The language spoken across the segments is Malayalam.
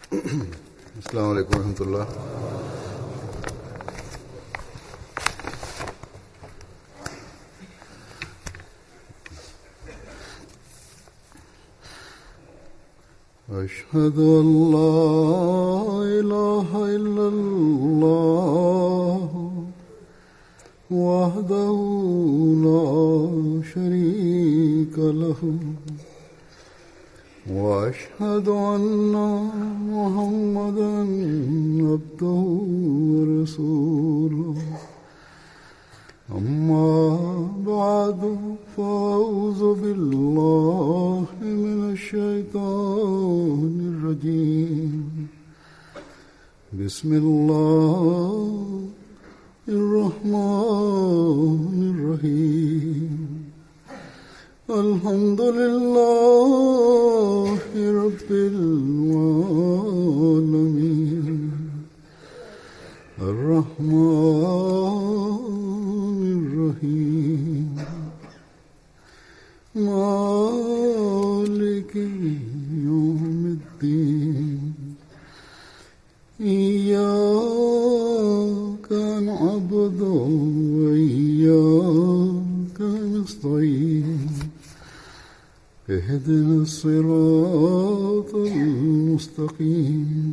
अस्सलाम वालेकुम रहमतुल्लाह أشهد أن لا إله إلا الله وحده لا شريك له واشهد ان محمدا عبده ورسوله اما بعد فاعوذ بالله من الشيطان الرجيم بسم الله الرحمن الرحيم الحمد لله رب العالمين الرحمن الرحيم مالك يوم الدين إياك نعبد وإياك نستعين اهدنا الصراط المستقيم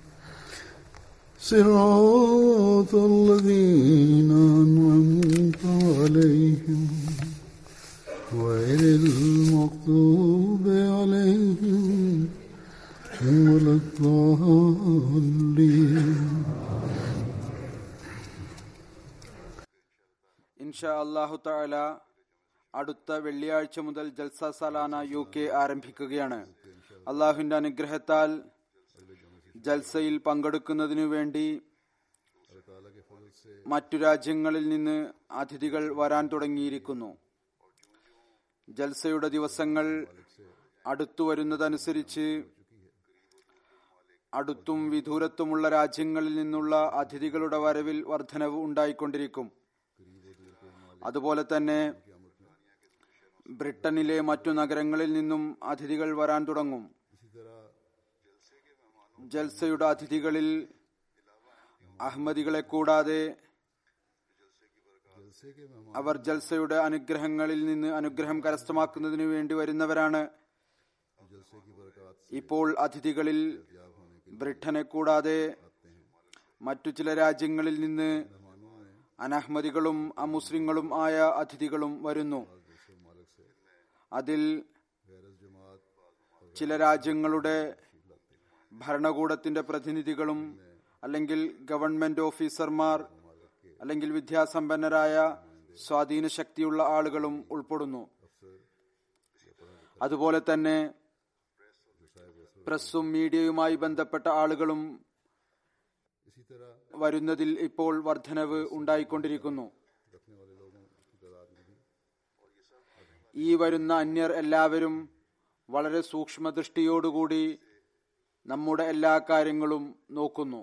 صراط الذين أنعمت عليهم غير المغضوب عليهم ولا الضالين ഇൻഷാ അള്ളാഹു തആല അടുത്ത വെള്ളിയാഴ്ച മുതൽ ജൽസ സലാന യു കെ ആരംഭിക്കുകയാണ് അള്ളാഹുവിന്റെ അനുഗ്രഹത്താൽ ജൽസയിൽ പങ്കെടുക്കുന്നതിനു വേണ്ടി മറ്റു രാജ്യങ്ങളിൽ നിന്ന് അതിഥികൾ വരാൻ തുടങ്ങിയിരിക്കുന്നു ജൽസയുടെ ദിവസങ്ങൾ അടുത്തു വരുന്നതനുസരിച്ച് അടുത്തും വിദൂരത്തുമുള്ള രാജ്യങ്ങളിൽ നിന്നുള്ള അതിഥികളുടെ വരവിൽ വർധനവ് ഉണ്ടായിക്കൊണ്ടിരിക്കും അതുപോലെ തന്നെ ബ്രിട്ടനിലെ മറ്റു നഗരങ്ങളിൽ നിന്നും അതിഥികൾ വരാൻ തുടങ്ങും ജൽസയുടെ അതിഥികളിൽ അഹമ്മദികളെ കൂടാതെ അവർ ജൽസയുടെ അനുഗ്രഹങ്ങളിൽ നിന്ന് അനുഗ്രഹം കരസ്ഥമാക്കുന്നതിന് വേണ്ടി വരുന്നവരാണ് ഇപ്പോൾ അതിഥികളിൽ ബ്രിട്ടനെ കൂടാതെ മറ്റു ചില രാജ്യങ്ങളിൽ നിന്ന് അനഹ്മദികളും അമുസ്ലിങ്ങളും ആയ അതിഥികളും വരുന്നു അതിൽ ചില രാജ്യങ്ങളുടെ ഭരണകൂടത്തിന്റെ പ്രതിനിധികളും അല്ലെങ്കിൽ ഗവൺമെന്റ് ഓഫീസർമാർ അല്ലെങ്കിൽ വിദ്യാസമ്പന്നരായ സ്വാധീന ശക്തിയുള്ള ആളുകളും ഉൾപ്പെടുന്നു അതുപോലെ തന്നെ പ്രസ്സും മീഡിയയുമായി ബന്ധപ്പെട്ട ആളുകളും വരുന്നതിൽ ഇപ്പോൾ വർധനവ് ഉണ്ടായിക്കൊണ്ടിരിക്കുന്നു ഈ വരുന്ന അന്യർ എല്ലാവരും വളരെ സൂക്ഷ്മദൃഷ്ടിയോടുകൂടി നമ്മുടെ എല്ലാ കാര്യങ്ങളും നോക്കുന്നു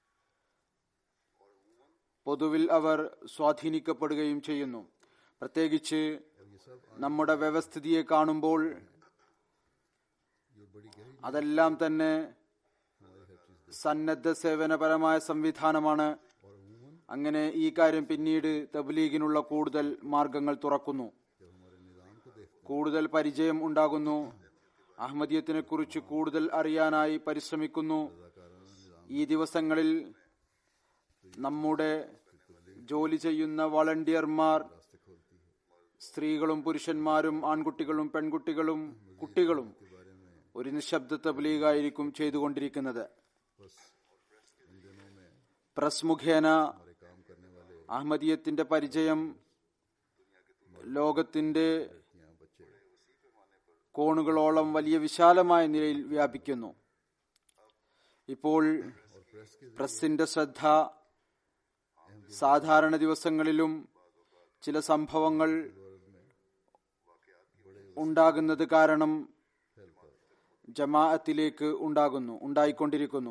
പൊതുവിൽ അവർ സ്വാധീനിക്കപ്പെടുകയും ചെയ്യുന്നു പ്രത്യേകിച്ച് നമ്മുടെ വ്യവസ്ഥിതിയെ കാണുമ്പോൾ അതെല്ലാം തന്നെ സന്നദ്ധ സേവനപരമായ സംവിധാനമാണ് അങ്ങനെ ഈ കാര്യം പിന്നീട് തബ്ലീഗിനുള്ള കൂടുതൽ മാർഗങ്ങൾ തുറക്കുന്നു കൂടുതൽ പരിചയം ഉണ്ടാകുന്നു അഹമ്മദീയത്തിനെ കുറിച്ച് കൂടുതൽ അറിയാനായി പരിശ്രമിക്കുന്നു ഈ ദിവസങ്ങളിൽ നമ്മുടെ ജോലി ചെയ്യുന്ന വളണ്ടിയർമാർ സ്ത്രീകളും പുരുഷന്മാരും ആൺകുട്ടികളും പെൺകുട്ടികളും കുട്ടികളും ഒരു നിശബ്ദ തബ്ലീഗായിരിക്കും ചെയ്തുകൊണ്ടിരിക്കുന്നത് പ്രസ് മുഖേന അഹമ്മദീയത്തിന്റെ പരിചയം ലോകത്തിന്റെ കോണുകളോളം വലിയ വിശാലമായ നിലയിൽ വ്യാപിക്കുന്നു ഇപ്പോൾ പ്രസിന്റെ ശ്രദ്ധ സാധാരണ ദിവസങ്ങളിലും ചില സംഭവങ്ങൾ ഉണ്ടാകുന്നത് കാരണം ജമാഅത്തിലേക്ക് ഉണ്ടാകുന്നു ഉണ്ടായിക്കൊണ്ടിരിക്കുന്നു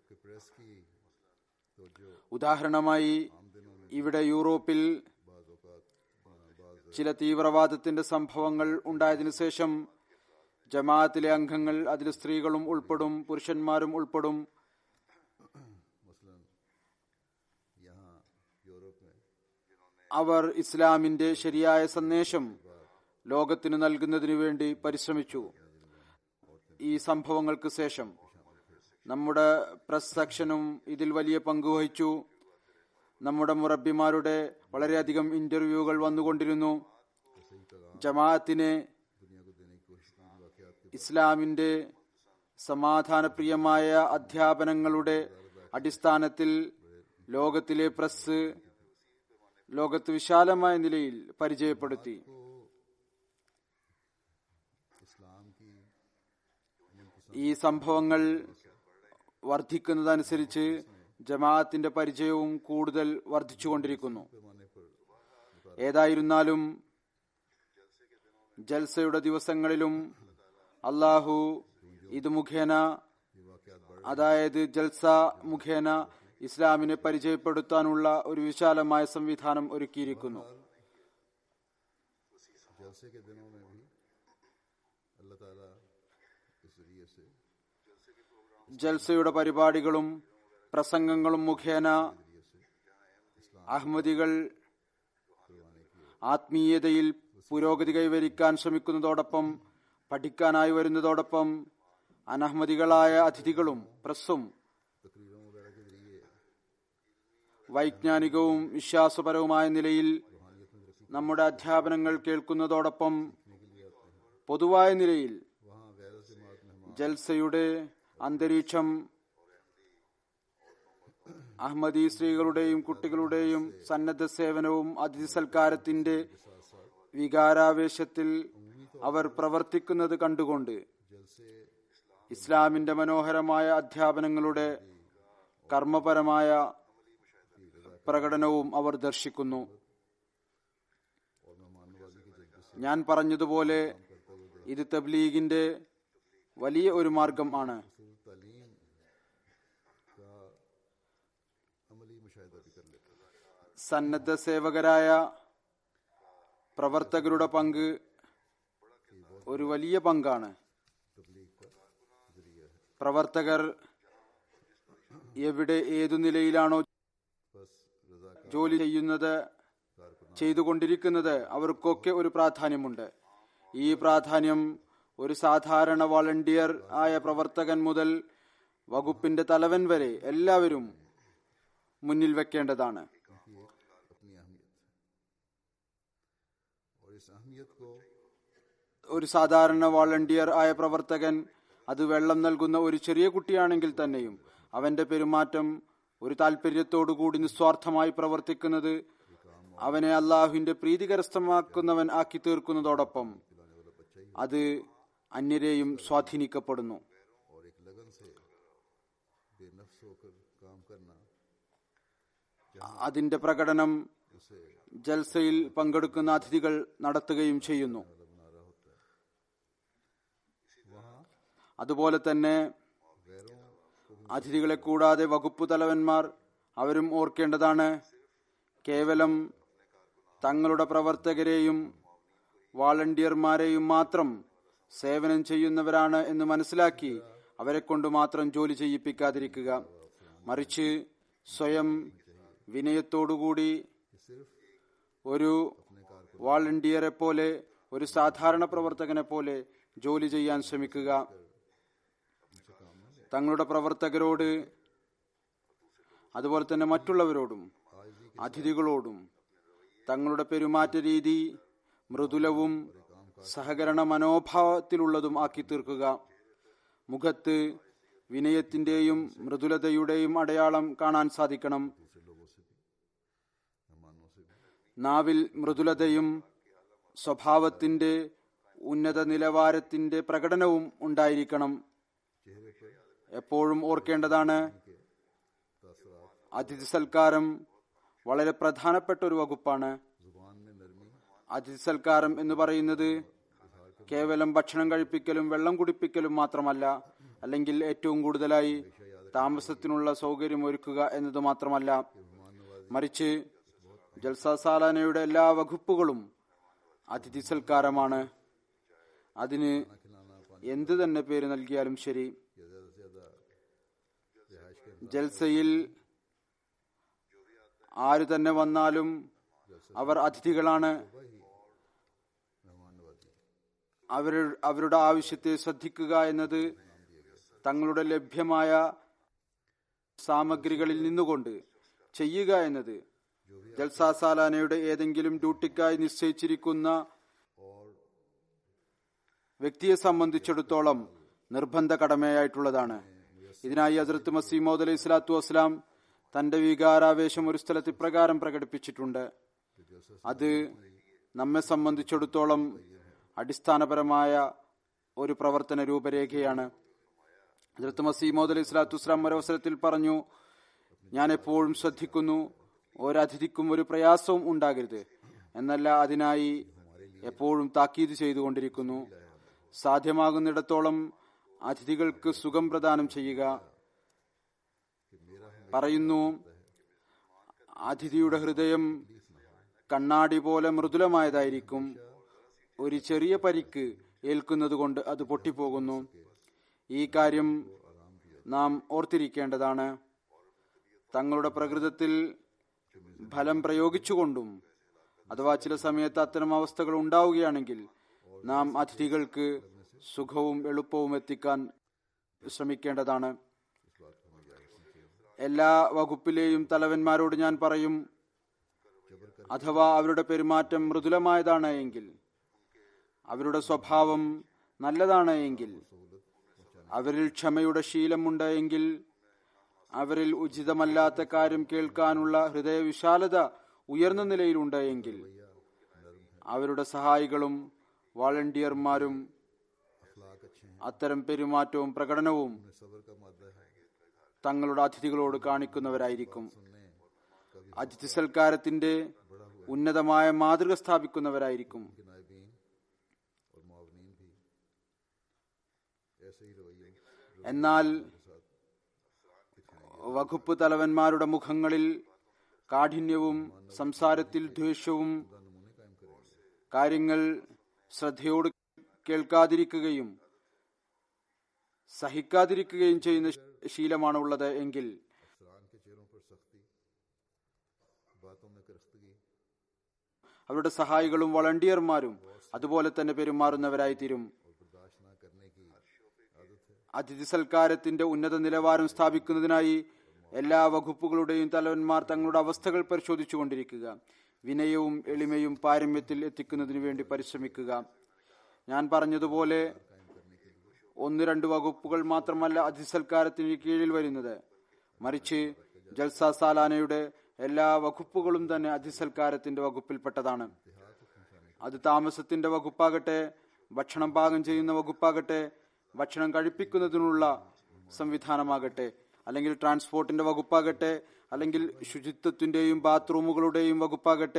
ഉദാഹരണമായി ഇവിടെ യൂറോപ്പിൽ ചില തീവ്രവാദത്തിന്റെ സംഭവങ്ങൾ ഉണ്ടായതിനു ശേഷം ജമാഅത്തിലെ അംഗങ്ങൾ അതിൽ സ്ത്രീകളും ഉൾപ്പെടും പുരുഷന്മാരും ഉൾപ്പെടും मसलन यहाँ यूरोप में അവർ ഇസ്ലാമിന്റെ ശരിയായ സന്ദേശം ലോകത്തിന് നൽകുന്നതിനു വേണ്ടി പരിശ്രമിച്ചു ഈ സംഭവങ്ങൾക്ക് ശേഷം നമ്മുടെ പ്രസ് സെക്ഷനും ഇതിൽ വലിയ പങ്ക് വഹിച്ചു നമ്മുടെ മുറബിമാരുടെ വളരെയധികം ഇന്റർവ്യൂകൾ വന്നുകൊണ്ടിരുന്നു ജമാഅത്തിനെ दुनिया को देने की कोशिश की वाकयात के ഇസ്ലാമിന്റെ സമാധാനപ്രിയമായ അധ്യാപനങ്ങളുടെ അടിസ്ഥാനത്തിൽ ലോകത്തിലെ പ്രസ് ലോകത്ത് വിശാലമായ നിലയിൽ പരിചയപ്പെടുത്തി इस्लाम की ഈ സംഭവങ്ങൾ വർദ്ധിക്കുന്നതനുസരിച്ച് ജമാഅത്തിന്റെ പരിചയവും കൂടുതൽ വർദ്ധിച്ചുകൊണ്ടിരിക്കുന്നു पैमाने पर ഏതായിരുന്നാലും ജൽസയുടെ ദിവസങ്ങളിലും അള്ളാഹു ഇത് മുഖേന ये वाकयात बढ़ അതായത് ജൽസ മുഖേന ഇസ്ലാമിനെ പരിചയപ്പെടുത്താനുള്ള ഒരു വിശാലമായ സംവിധാനം ഒരുക്കിയിരിക്കുന്നു जलसे के दिनों में भी अल्लाह ताला इस जरिए से ജൽസയുടെ പരിപാടികളും പ്രസംഗങ്ങളും മുഖേന അഹമ്മദികൾ ആത്മീയതയിൽ പുരോഗതി കൈവരിക്കാൻ ശ്രമിക്കുന്നതോടൊപ്പം പഠിക്കാനായി വരുന്നതോടൊപ്പം അനഹമ്മദികളായ അതിഥികളും പ്രസ്സും तकरीरों वगैरह के जरिए വൈജ്ഞാനികവും വിശ്വാസപരവുമായ നിലയിൽ നമ്മുടെ അധ്യാപനങ്ങൾ കേൾക്കുന്നതോടൊപ്പം പൊതുവായ നിലയിൽ वहाँ गैर जमात मेहमान ജൽസയുടെ അന്തരീക്ഷം അഹമ്മദി സ്ത്രീകളുടെയും കുട്ടികളുടെയും സന്നദ്ധ സേവനവും അതിഥി സൽക്കാരത്തിന്റെ വികാരാവേശത്തിൽ അവർ പ്രവർത്തിക്കുന്നത് കണ്ടുകൊണ്ട് जलसे ഇസ്ലാമിന്റെ മനോഹരമായ അധ്യാപനങ്ങളുടെ കർമ്മപരമായ പ്രകടനവും അവർ ദർശിക്കുന്നു और मेहमान नवाजी के जज्बे से ഞാൻ പറഞ്ഞതുപോലെ ഇത് തബ്ലീഗിന്റെ വലിയ ഒരു മാർഗം ആണ് रसूल तालीम का अमली मुशाहिदा भी कर लेते हैं സന്നദ്ധ സേവകരായ പ്രവർത്തകരുടെ പങ്ക് ഒരു വലിയ പങ്കാണ് तबलीग का जरिया है പ്രവർത്തകർ എവിടെ ഏതു നിലയിലാണോ बस रजा का ജോലി ചെയ്യുന്നത് ചെയ്തുകൊണ്ടിരിക്കുന്നത് അവർക്കൊക്കെ ഒരു പ്രാധാന്യമുണ്ട് ഈ പ്രാധാന്യം ഒരു സാധാരണ വളണ്ടിയർ ആയ പ്രവർത്തകൻ മുതൽ വകുപ്പിന്റെ തലവൻ വരെ എല്ലാവരും മുന്നിൽ വെക്കേണ്ടതാണ് उनकी एक अपनी अहमियत है और इस अहमियत को ഒരു സാധാരണ വളണ്ടിയർ ആയ പ്രവർത്തകൻ അത് വെള്ളം നൽകുന്ന ഒരു ചെറിയ കുട്ടിയാണെങ്കിൽ തന്നെയും അവന്റെ പെരുമാറ്റം ഒരു താല്പര്യത്തോടുകൂടി നിസ്വാർത്ഥമായി പ്രവർത്തിക്കുന്നത് അവനെ അള്ളാഹുവിന്റെ പ്രീതി കരസ്ഥമാക്കുന്നവൻ ആക്കി തീർക്കുന്നതോടൊപ്പം അത് അന്യരെയും സ്വാധീനിക്കപ്പെടുന്നു और एक लगन से बेनफ्स होकर काम करना അതിന്റെ പ്രകടനം उसे ജൽസയിൽ പങ്കെടുക്കുന്ന അതിഥികൾ നടത്തുകയും ചെയ്യുന്നു बना रहा होता है वहाँ അതുപോലെ തന്നെ गैरों को भी അതിഥികളെ കൂടാതെ വകുപ്പ് തലവന്മാർ അവരും ഓർക്കേണ്ടതാണ് കേവലം തങ്ങളുടെ പ്രവർത്തകരെയും വാളണ്ടിയർമാരെയും മാത്രം സേവനം ചെയ്യുന്നവരാണ് എന്ന് മനസ്സിലാക്കി അവരെ കൊണ്ട് മാത്രം ജോലി ചെയ്യിപ്പിക്കാതിരിക്കുക മറിച്ച് സ്വയം വിനയത്തോടുകൂടി ഒരു വാളണ്ടിയറെ പോലെ ഒരു സാധാരണ പ്രവർത്തകനെ പോലെ ജോലി ചെയ്യാൻ ശ്രമിക്കുക തങ്ങളുടെ പ്രവർത്തകരോട് അതുപോലെ തന്നെ മറ്റുള്ളവരോടും അതിഥികളോടും തങ്ങളുടെ പെരുമാറ്റ രീതി മൃദുലവും സഹകരണ മനോഭാവത്തിലുള്ളതും ആക്കി തീർക്കുക മുഖത്ത് വിനയത്തിന്റെയും മൃദുലതയുടെയും അടയാളം കാണാൻ സാധിക്കണം दूसरे लोगों से भी मेहमानों से भी നാവിൽ മൃദുലതയും സ്വഭാവത്തിന്റെ ഉന്നത നിലവാരത്തിന്റെ പ്രകടനവും ഉണ്ടായിരിക്കണം चेहरे पर എപ്പോഴും ഓർക്കേണ്ടതാണ് तासरात അതിഥി സൽക്കാരം വളരെ പ്രധാനപ്പെട്ട ഒരു വകുപ്പാണ് जुबान में नरमी അതിഥി സൽക്കാരം എന്ന് പറയുന്നത് കേവലം ഭക്ഷണം കഴിപ്പിക്കലും വെള്ളം കുടിപ്പിക്കലും മാത്രമല്ല അല്ലെങ്കിൽ ഏറ്റവും കൂടുതലായി താമസത്തിനുള്ള സൗകര്യം ഒരുക്കുക എന്നത് മാത്രമല്ല മറിച്ച് ജൽസ സാലാനയുടെ എല്ലാ വകുപ്പുകളും അതിഥി സൽക്കാരമാണ് അതിന് എന്ത് തന്നെ പേര് നൽകിയാലും ശരി या ज्यादा से ज्यादा रिहाइश के ജൽസയിൽ ആര് തന്നെ വന്നാലും അവർ അതിഥികളാണ് मेहमान नवाजी അവർ അവരുടെ ആവശ്യത്തെ ശ്രദ്ധിക്കുക എന്നത് തങ്ങളുടെ ലഭ്യമായ സാമഗ്രികളിൽ നിന്നുകൊണ്ട് ചെയ്യുക എന്നത് ജൽസാ സാലാനയുടെ ഏതെങ്കിലും ഡ്യൂട്ടിക്കായി നിശ്ചയിച്ചിരിക്കുന്ന വ്യക്തിയെ സംബന്ധിച്ചിടത്തോളം നിർബന്ധ കടമയായിട്ടുള്ളതാണ് ഇതിനായി ഹസരത്ത് മസീമോദ് അലൈഹി സ്വലാത്തു വസ്സലാം തന്റെ വികാരാവേശം ഒരു സ്ഥലത്ത് ഇപ്രകാരം പ്രകടിപ്പിച്ചിട്ടുണ്ട് അത് നമ്മെ സംബന്ധിച്ചിടത്തോളം അടിസ്ഥാനപരമായ ഒരു പ്രവർത്തന രൂപരേഖയാണ് ഹജറത്ത് മസീമോദ് അലൈഹി സ്വലാത്തു വസ്സലാം ഒരവസരത്തിൽ പറഞ്ഞു ഞാൻ എപ്പോഴും ശ്രദ്ധിക്കുന്നു ഒരതിഥിക്കും ഒരു പ്രയാസവും ഉണ്ടാകരുത് എന്നല്ല അതിനായി എപ്പോഴും താക്കീത് ചെയ്തുകൊണ്ടിരിക്കുന്നു സാധ്യമാകുന്നിടത്തോളം അതിഥികൾക്ക് സുഖം പ്രദാനം ചെയ്യുക പറയുന്നു അതിഥിയുടെ ഹൃദയം കണ്ണാടി പോലെ മൃദുലമായതായിരിക്കും ഒരു ചെറിയ പരിക്ക് ഏൽക്കുന്നത് കൊണ്ട് അത് പൊട്ടിപ്പോകുന്നു ഈ കാര്യം നാം ഓർത്തിരിക്കേണ്ടതാണ് തങ്ങളുടെ പ്രകൃതത്തിൽ ഫലം പ്രയോഗിച്ചുകൊണ്ടും അഥവാ ചില സമയത്ത് അത്തരം അവസ്ഥകൾ ഉണ്ടാവുകയാണെങ്കിൽ നാം അതിഥികൾക്ക് സുഖവും എളുപ്പവും എത്തിക്കാൻ ശ്രമിക്കേണ്ടതാണ് എല്ലാ വകുപ്പിലെയും തലവന്മാരോട് ഞാൻ പറയും അഥവാ അവരുടെ പെരുമാറ്റം മൃദുലമായതാണ് എങ്കിൽ അവരുടെ സ്വഭാവം നല്ലതാണ് എങ്കിൽ അവരിൽ ക്ഷമയുടെ ശീലമുണ്ട് എങ്കിൽ അവരിൽ ഉചിതമല്ലാത്ത കാര്യം കേൾക്കാനുള്ള ഹൃദയവിശാലത ഉയർന്ന നിലയിലുണ്ട് എങ്കിൽ അവരുടെ സഹായികളും വാളണ്ടിയർമാരും अखलाक अच्छे हैं അത്തരം പെരുമാറ്റവും പ്രകടനവും सबर का मादा है തങ്ങളുടെ അതിഥികളോട് കാണിക്കുന്നവരായിരിക്കും सुनने कभी അതിഥി സൽക്കാരത്തിന്റെ ഉന്നതമായ മാതൃക സ്ഥാപിക്കുന്നവരായിരിക്കും के नायबीन और मुआवनीन भी ऐसे ही रवैये എന്നാൽ വകുപ്പ് തലവന്മാരുടെ മുഖങ്ങളിൽ കാഠിന്യവും സംസാരത്തിൽ ദ്വേഷവും नमूने कायम करेंगे കാര്യങ്ങൾ ശ്രദ്ധയോട് കേൾക്കാതിരിക്കുകയും സഹിക്കാതിരിക്കുകയും ചെയ്യുന്ന ശീലമാണ് ഉള്ളത് എങ്കിൽ अफसरान के चेहरों पर सख्ती बातों में करख्तगी അവരുടെ സഹായികളും വളണ്ടിയർമാരും അതുപോലെ തന്നെ പെരുമാറുന്നവരായി തീരും और बर्दाश्त न करने की आदत है അതിഥി സൽക്കാരത്തിന്റെ ഉന്നത നിലവാരം സ്ഥാപിക്കുന്നതിനായി എല്ലാ വകുപ്പുകളുടെയും തലവന്മാർ തങ്ങളുടെ അവസ്ഥകൾ പരിശോധിച്ചുകൊണ്ടിരിക്കുക വിനയവും എളിമയും പാരമ്യത്തിൽ എത്തിക്കുന്നതിനു വേണ്ടി പരിശ്രമിക്കുക ഞാൻ പറഞ്ഞതുപോലെ ഒന്ന് രണ്ട് വകുപ്പുകൾ മാത്രമല്ല അതിഥി സൽക്കാരത്തിന് കീഴിൽ വരുന്നത് മറിച്ച് ജൽസ സാലാനയുടെ എല്ലാ വകുപ്പുകളും തന്നെ അതിഥി സൽക്കാരത്തിന്റെ വകുപ്പിൽപ്പെട്ടതാണ് അത് താമസത്തിന്റെ വകുപ്പാകട്ടെ ഭക്ഷണം പാകം ചെയ്യുന്ന വകുപ്പാകട്ടെ ഭക്ഷണം കഴിപ്പിക്കുന്നതിനുള്ള സംവിധാനമാകട്ടെ അല്ലെങ്കിൽ ട്രാൻസ്പോർട്ടിന്റെ വകുപ്പാകട്ടെ അല്ലെങ്കിൽ ശുചിത്വത്തിന്റെയും ബാത്റൂമുകളുടെയും വകുപ്പാകട്ടെ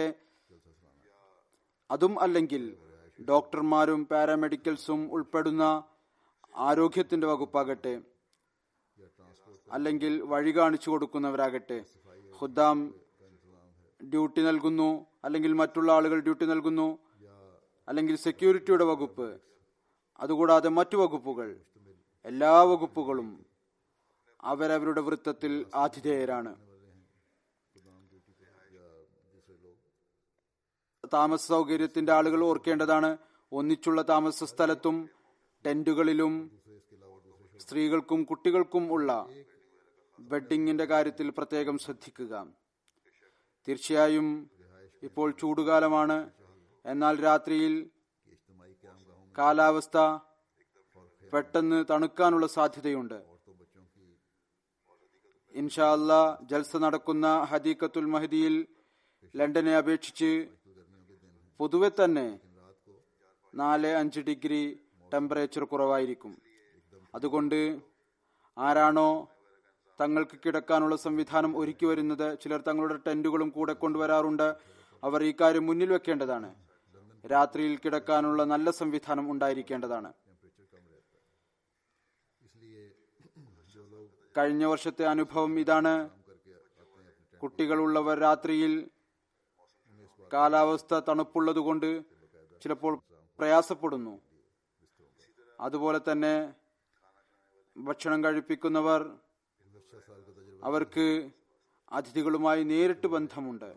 അതും അല്ലെങ്കിൽ ഡോക്ടർമാരും പാരാമെഡിക്കൽസും ഉൾപ്പെടുന്ന ആരോഗ്യത്തിന്റെ വകുപ്പാകട്ടെ അല്ലെങ്കിൽ വഴി കാണിച്ചു കൊടുക്കുന്നവരാകട്ടെ ഖുദ്ദാം ഡ്യൂട്ടി നൽകുന്നു അല്ലെങ്കിൽ മറ്റുള്ള ആളുകൾ ഡ്യൂട്ടി നൽകുന്നു അല്ലെങ്കിൽ സെക്യൂരിറ്റിയുടെ വകുപ്പ് അതുകൂടാതെ മറ്റു വകുപ്പുകൾ എല്ലാ വകുപ്പുകളും അവരവരുടെ വൃത്തത്തിൽ ആതിഥേയരാണ് താമസ സൗകര്യത്തിന്റെ ആളുകൾ ഓർക്കേണ്ടതാണ് ഒന്നിച്ചുള്ള താമസ സ്ഥലത്തും ടെന്റുകളിലും സ്ത്രീകൾക്കും കുട്ടികൾക്കും ഉള്ള ബെഡിങ്ങിന്റെ കാര്യത്തിൽ പ്രത്യേകം ശ്രദ്ധിക്കുക തീർച്ചയായും ഇപ്പോൾ ചൂടുകാലമാണ് എന്നാൽ രാത്രിയിൽ कि इज्तमाही क्याम गाहों में കാലാവസ്ഥ പെട്ടെന്ന് തണുക്കാനുള്ള സാധ്യതയുണ്ട് औरतों बच्चों की ഇൻഷാ അല്ലാ ജൽസ നടക്കുന്ന ഹദീഖത്തുൽ മഹദിയിൽ ലണ്ടനെ അപേക്ഷിച്ച് പൊതുവെ തന്നെ നാല് അഞ്ച് ഡിഗ്രി ടെമ്പറേച്ചർ കുറവായിരിക്കും അതുകൊണ്ട് ആരാണോ തങ്ങൾക്ക് കിടക്കാനുള്ള സംവിധാനം ഒരുക്കി വരുന്നത് ചിലർ തങ്ങളുടെ ടെന്റുകളും കൂടെ കൊണ്ടുവരാറുണ്ട് അവർ ഈ കാര്യം മുന്നിൽ വെക്കേണ്ടതാണ് രാത്രിയിൽ കിടക്കാനുള്ള നല്ല സംവിധാനം ഉണ്ടായിരിക്കേണ്ടതാണ് इसलिए जो लोग കഴിഞ്ഞ വർഷത്തെ അനുഭവം ഇതാണ് കുട്ടികളുള്ളവർ രാത്രിയിൽ കാലാവസ്ഥ തണുപ്പുള്ളതുകൊണ്ട് ചിലപ്പോൾ പ്രയാസപ്പെടുന്നു അതുപോലെ തന്നെ ഭക്ഷണം കഴിപ്പിക്കുന്നവർ गुजशत साल का तजुर्बा അവർക്ക് അതിഥികളുമായി നേരിട്ട് ബന്ധമുണ്ട്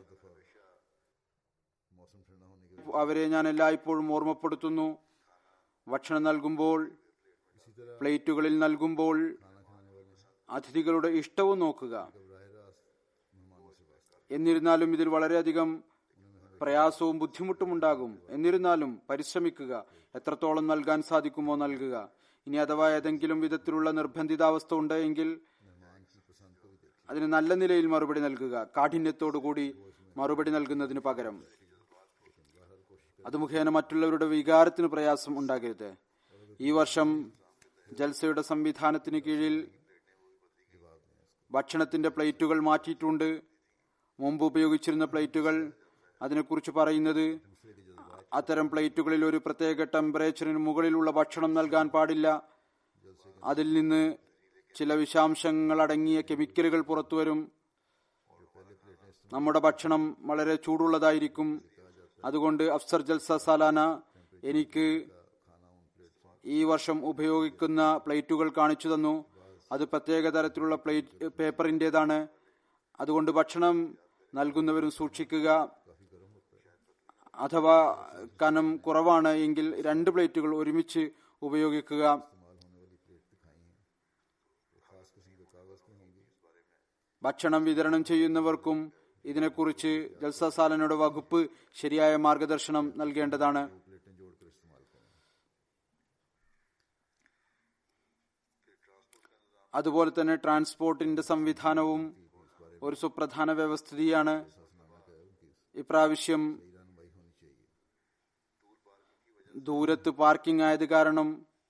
मौसम ठंडा होने के അവരെ ഞാൻ എല്ലായ്പ്പോഴും ഓർമ്മപ്പെടുത്തുന്നു ഭക്ഷണം നൽകുമ്പോൾ इसी तरह പ്ലേറ്റുകളിൽ നൽകുമ്പോൾ खाना खाने वाले അതിഥികളുടെ ഇഷ്ടവും നോക്കുക बरह रास्त मेहमानों से बात करें എന്നിരുന്നാലും ഇതിൽ വളരെയധികം പ്രയാസവും ബുദ്ധിമുട്ടും ഉണ്ടാകും എന്നിരുന്നാലും പരിശ്രമിക്കുക എത്രത്തോളം നൽകാൻ സാധിക്കുമോ നൽകുക ഇനി അഥവാ ഏതെങ്കിലും വിധത്തിലുള്ള നിർബന്ധിതാവസ്ഥ ഉണ്ട് എങ്കിൽ मेहमान की पसंद को भी देखें അതിന് നല്ല നിലയിൽ മറുപടി നൽകുക കാഠിന്യത്തോടുകൂടി മറുപടി നൽകുന്നതിന് പകരം അത് മുഖേന മറ്റുള്ളവരുടെ വികാരത്തിന് പ്രയാസം ഉണ്ടാകരുത് ഈ വർഷം ജൽസയുടെ സംവിധാനത്തിന് കീഴിൽ ഭക്ഷണത്തിന്റെ പ്ലേറ്റുകൾ മാറ്റിയിട്ടുണ്ട് മുമ്പ് ഉപയോഗിച്ചിരുന്ന പ്ലേറ്റുകൾ അതിനെക്കുറിച്ച് പറയുന്നത് അത്തരം പ്ലേറ്റുകളിൽ ഒരു പ്രത്യേക ടെമ്പറേച്ചറിന് മുകളിലുള്ള ഭക്ഷണം നൽകാൻ പാടില്ല അതിൽ നിന്ന് ചില വിഷാംശങ്ങൾ അടങ്ങിയ കെമിക്കലുകൾ പുറത്തുവരും നമ്മുടെ ഭക്ഷണം വളരെ ചൂടുള്ളതായിരിക്കും അതുകൊണ്ട് അഫ്സർ ജൽസ സാലാന എനിക്ക് ഈ വർഷം ഉപയോഗിക്കുന്ന പ്ലേറ്റുകൾ കാണിച്ചു തന്നു അത് പ്രത്യേക തരത്തിലുള്ള പ്ലേറ്റ് പേപ്പറിൻ്റെതാണ് അതുകൊണ്ട് ഭക്ഷണം നൽകുന്നവരും സൂക്ഷിക്കുക അഥവാ കനം കുറവാണ് എങ്കിൽ രണ്ട് പ്ലേറ്റുകൾ ഒരുമിച്ച് ഉപയോഗിക്കുക ഭക്ഷണം വിതരണം ചെയ്യുന്നവർക്കും ഇതിനെക്കുറിച്ച് ജൽസസാലനയുടെ വകുപ്പ് ശരിയായ മാർഗദർശനം നൽകേണ്ടതാണ് प्लेटें जोड़कर इस्तेमाल करें അതുപോലെ തന്നെ ട്രാൻസ്പോർട്ടിന്റെ സംവിധാനവും ഒരു സുപ്രധാന വ്യവസ്ഥിതിയാണ് ഇപ്രാവശ്യം रहनुमाई होनी चाहिए ദൂരത്ത് പാർക്കിംഗ് ആയത് കാരണം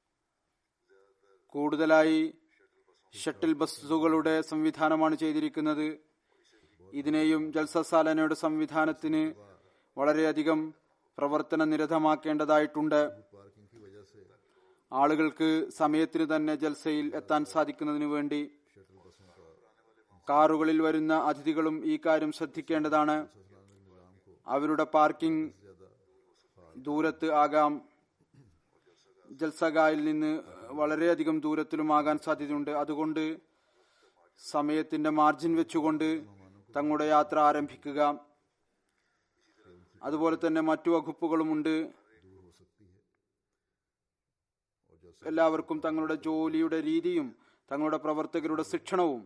കൂടുതലായി ഷട്ടിൽ ബസ്സുകളുടെ സംവിധാനമാണ് ചെയ്തിരിക്കുന്നത് ഇതിനെയും ജൽസസാലനയുടെ സംവിധാനത്തിന് വളരെയധികം പ്രവർത്തന നിരതമാക്കേണ്ടതായിട്ടുണ്ട് पार्किंग की वजह से ആളുകൾക്ക് സമയത്തിന് തന്നെ ജൽസയിൽ എത്താൻ സാധിക്കുന്നതിനു വേണ്ടി शटल बसों का കാറുകളിൽ വരുന്ന അതിഥികളും ഈ കാര്യം ശ്രദ്ധിക്കേണ്ടതാണ് അവരുടെ പാർക്കിംഗ് ദൂരത്ത് ആകാം ജൽസഗായിൽ നിന്ന് വളരെയധികം ദൂരത്തിലുമാകാൻ സാധ്യതയുണ്ട് അതുകൊണ്ട് സമയത്തിന്റെ മാർജിൻ വെച്ചുകൊണ്ട് തങ്ങളുടെ യാത്ര ആരംഭിക്കുക അതുപോലെ തന്നെ മറ്റു വകുപ്പുകളുമുണ്ട് എല്ലാവർക്കും തങ്ങളുടെ ജോലിയുടെ രീതിയും തങ്ങളുടെ പ്രവർത്തകരുടെ ശിക്ഷണവും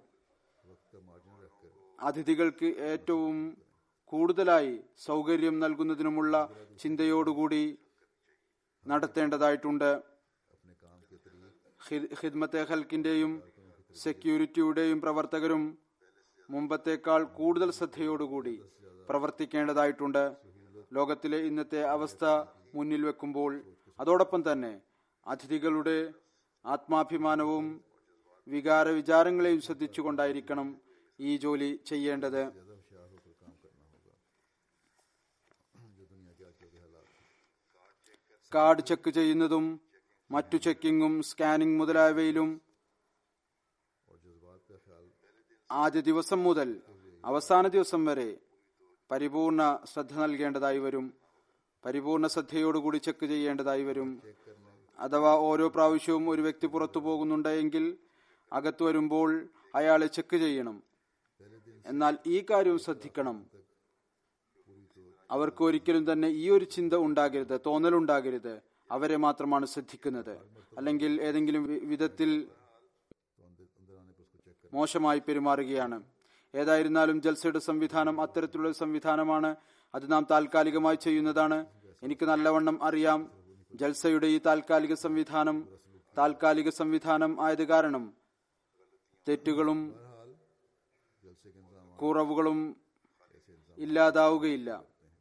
അതിഥികൾക്ക് ഏറ്റവും കൂടുതലായി സൗകര്യം നൽകുന്നതിനുമുള്ള ചിന്തയോടുകൂടി നടത്തേണ്ടതായിട്ടുണ്ട് अपने काम के तरीके ഖിദ്- ഖിദ്മത്തെ ഹൽക്കിന്റെയും സെക്യൂരിറ്റിയുടെയും പ്രവർത്തകരും മുമ്പത്തേക്കാൾ കൂടുതൽ ശ്രദ്ധയോടുകൂടി പ്രവർത്തിക്കേണ്ടതായിട്ടുണ്ട് ലോകത്തിലെ ഇന്നത്തെ അവസ്ഥ മുന്നിൽ വെക്കുമ്പോൾ അതോടൊപ്പം തന്നെ അതിഥികളുടെ ആത്മാഭിമാനവും വികാര വിചാരങ്ങളെയും ശ്രദ്ധിച്ചുകൊണ്ടായിരിക്കണം ഈ ജോലി ചെയ്യേണ്ടത് ज्यादा होशियार होकर काम करना होगा जो दुनिया के आजकल के हालात हैं। കാർഡ് ചെക്ക് ചെയ്യുന്നതും മറ്റു ചെക്കിങ്ങും സ്കാനിംഗ് മുതലായവയിലും और जज्बात का ख्याल ആദ്യ ദിവസം മുതൽ അവസാന ദിവസം വരെ പരിപൂർണ ശ്രദ്ധ നൽകേണ്ടതായി വരും പരിപൂർണ ശ്രദ്ധയോടുകൂടി ചെക്ക് ചെയ്യേണ്ടതായി വരും അഥവാ ഓരോ പ്രാവശ്യവും ഒരു വ്യക്തി പുറത്തു പോകുന്നുണ്ടെങ്കിൽ അകത്തു വരുമ്പോൾ അയാളെ ചെക്ക് ചെയ്യണം എന്നാൽ ഈ കാര്യവും ശ്രദ്ധിക്കണം അവർക്ക് ഒരിക്കലും തന്നെ ഈ ഒരു ചിന്ത ഉണ്ടാകരുത് തോന്നലുണ്ടാകരുത് അവരെ മാത്രമാണ് ശ്രദ്ധിക്കുന്നത് അല്ലെങ്കിൽ ഏതെങ്കിലും വി- വിധത്തിൽ तो अंदर अंदर आने पर उसको चेक कर മോശമായി പെരുമാറുകയാണ് ഏതായിരുന്നാലും ജൽസയുടെ സംവിധാനം അത്തരത്തിലുള്ള ഒരു സംവിധാനമാണ് അത് നാം താൽക്കാലികമായി ചെയ്യുന്നതാണ് എനിക്ക് നല്ലവണ്ണം അറിയാം ജൽസയുടെ ഈ താൽക്കാലിക സംവിധാനം താൽക്കാലിക സംവിധാനം ആയത് കാരണം തെറ്റുകളും जलसे के इंतजाम കുറവുകളും ഇല്ലാതാവുകയില്ല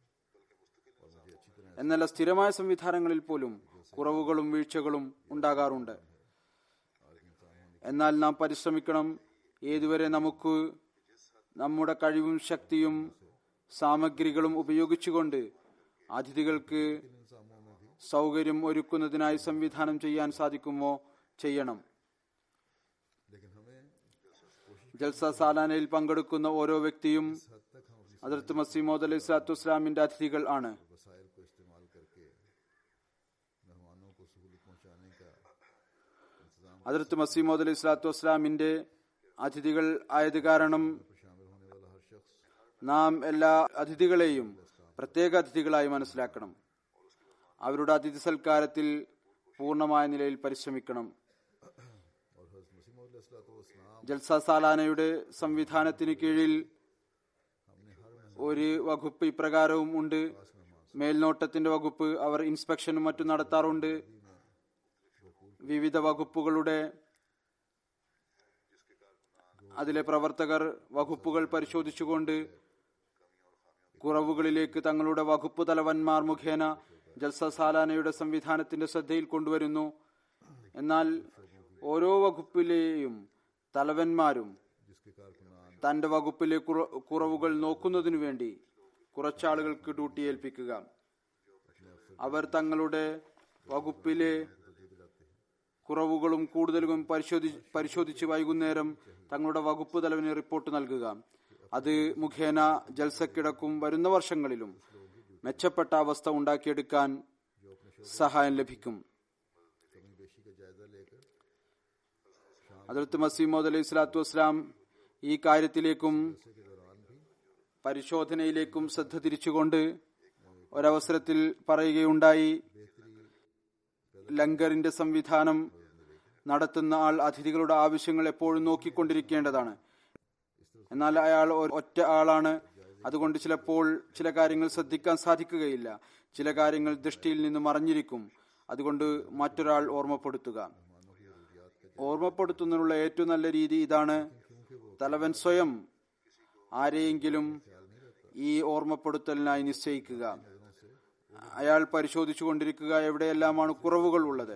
എന്നല്ല സ്ഥിരമായ സംവിധാനങ്ങളിൽ പോലും കുറവുകളും വീഴ്ചകളും ഉണ്ടാകാറുണ്ട് എന്നാൽ നാം പരിശ്രമിക്കണം ഏതുവരെ നമുക്ക് നമ്മുടെ കഴിവും ശക്തിയും സാമഗ്രികളും ഉപയോഗിച്ചുകൊണ്ട് അതിഥികൾക്ക് സൗകര്യം ഒരുക്കുന്നതിനായി സംവിധാനം ചെയ്യാൻ സാധിക്കുമോ ചെയ്യണം लेकिन हमें ജൽസ സാലാനയിൽ പങ്കെടുക്കുന്ന ഓരോ വ്യക്തിയും हद तक हम अपनी അതിർത്ത് മസീമോദ് അലൈഹി സ്വലാത്തു വസ്സലാമിന്റെ അതിഥികൾ ആണ് वसाइल को इस्तेमाल करके मेहमानों को सहूलत पहुंचाने का അതിർത്ത് മസീമോദ് അലൈഹി സ്വലാത്തു വസ്സലാമിന്റെ അതിഥികൾ ആയത് കാരണം शामिल होने वाला हर शख्स നാം എല്ലാ അതിഥികളെയും പ്രത്യേക അതിഥികളായി മനസ്സിലാക്കണം അവരുടെ അതിഥി സൽക്കാരത്തിൽ പൂർണ്ണമായ നിലയിൽ പരിശ്രമിക്കണം और हजरत मसीह मसीम ജൽസ സാലാനയുടെ സംവിധാനത്തിന് കീഴിൽ ഒരു വകുപ്പ് ഇപ്രകാരവും ഉണ്ട് മേൽനോട്ടത്തിന്റെ വകുപ്പ് അവർ ഇൻസ്പെക്ഷനും മറ്റും നടത്താറുണ്ട് വിവിധ വകുപ്പുകളുടെ അതിലെ പ്രവർത്തകർ വകുപ്പുകൾ പരിശോധിച്ചുകൊണ്ട് കുറവുകളിലേക്ക് തങ്ങളുടെ വകുപ്പ് തലവന്മാർ മുഖേന ജൽസ സാലാനയുടെ സംവിധാനത്തിന്റെ ശ്രദ്ധയിൽ കൊണ്ടുവരുന്നു എന്നാൽ ഓരോ വകുപ്പിലെയും തലവന്മാരും जिसके कारकुनान തന്റെ വകുപ്പിലെ കുറ- കുറവുകൾ നോക്കുന്നതിനു വേണ്ടി കുറച്ചാളുകൾക്ക് ഡ്യൂട്ടി ഏൽപ്പിക്കുക അവർ തങ്ങളുടെ വകുപ്പിലെ കുറവുകളും കൂടുതലും പരിശോധി പരിശോധിച്ച് വൈകുന്നേരം തങ്ങളുടെ വകുപ്പ് തലവന് റിപ്പോർട്ട് നൽകുക അത് മുഖേന ജൽസക്കിടക്കും വരുന്ന വർഷങ്ങളിലും മെച്ചപ്പെട്ട അവസ്ഥ ഉണ്ടാക്കിയെടുക്കാൻ സഹായം ലഭിക്കും कमी बेशी का जायजा लेकर അതിർത്ത് മസീമോദ് അലൈഹി സ്വലാത്തു വസ്സലാം ഈ കാര്യത്തിലേക്കും പരിശോധനയിലേക്കും ശ്രദ്ധ തിരിച്ചുകൊണ്ട് ഒരവസരത്തിൽ പറയുകയുണ്ടായി ലങ്കറിന്റെ സംവിധാനം നടത്തുന്ന ആൾ അതിഥികളുടെ ആവശ്യങ്ങൾ എപ്പോഴും നോക്കിക്കൊണ്ടിരിക്കേണ്ടതാണ് എന്നാൽ അയാൾ ഒ- ഒറ്റ ആളാണ് അതുകൊണ്ട് ചിലപ്പോൾ ചില കാര്യങ്ങൾ ശ്രദ്ധിക്കാൻ സാധിക്കുകയില്ല ചില കാര്യങ്ങൾ ദൃഷ്ടിയിൽ നിന്ന് മറഞ്ഞിരിക്കും അതുകൊണ്ട് മറ്റൊരാൾ ഓർമ്മപ്പെടുത്തുക ഓർമ്മപ്പെടുത്തുന്നതിനുള്ള ഏറ്റവും നല്ല രീതി ഇതാണ് തലവൻ സ്വയം ആരെയെങ്കിലും ഈ ഓർമ്മപ്പെടുത്തലിനായി നിശ്ചയിക്കുക അയാൾ പരിശോധിച്ചു കൊണ്ടിരിക്കുക എവിടെയെല്ലാമാണ് കുറവുകൾ ഉള്ളത്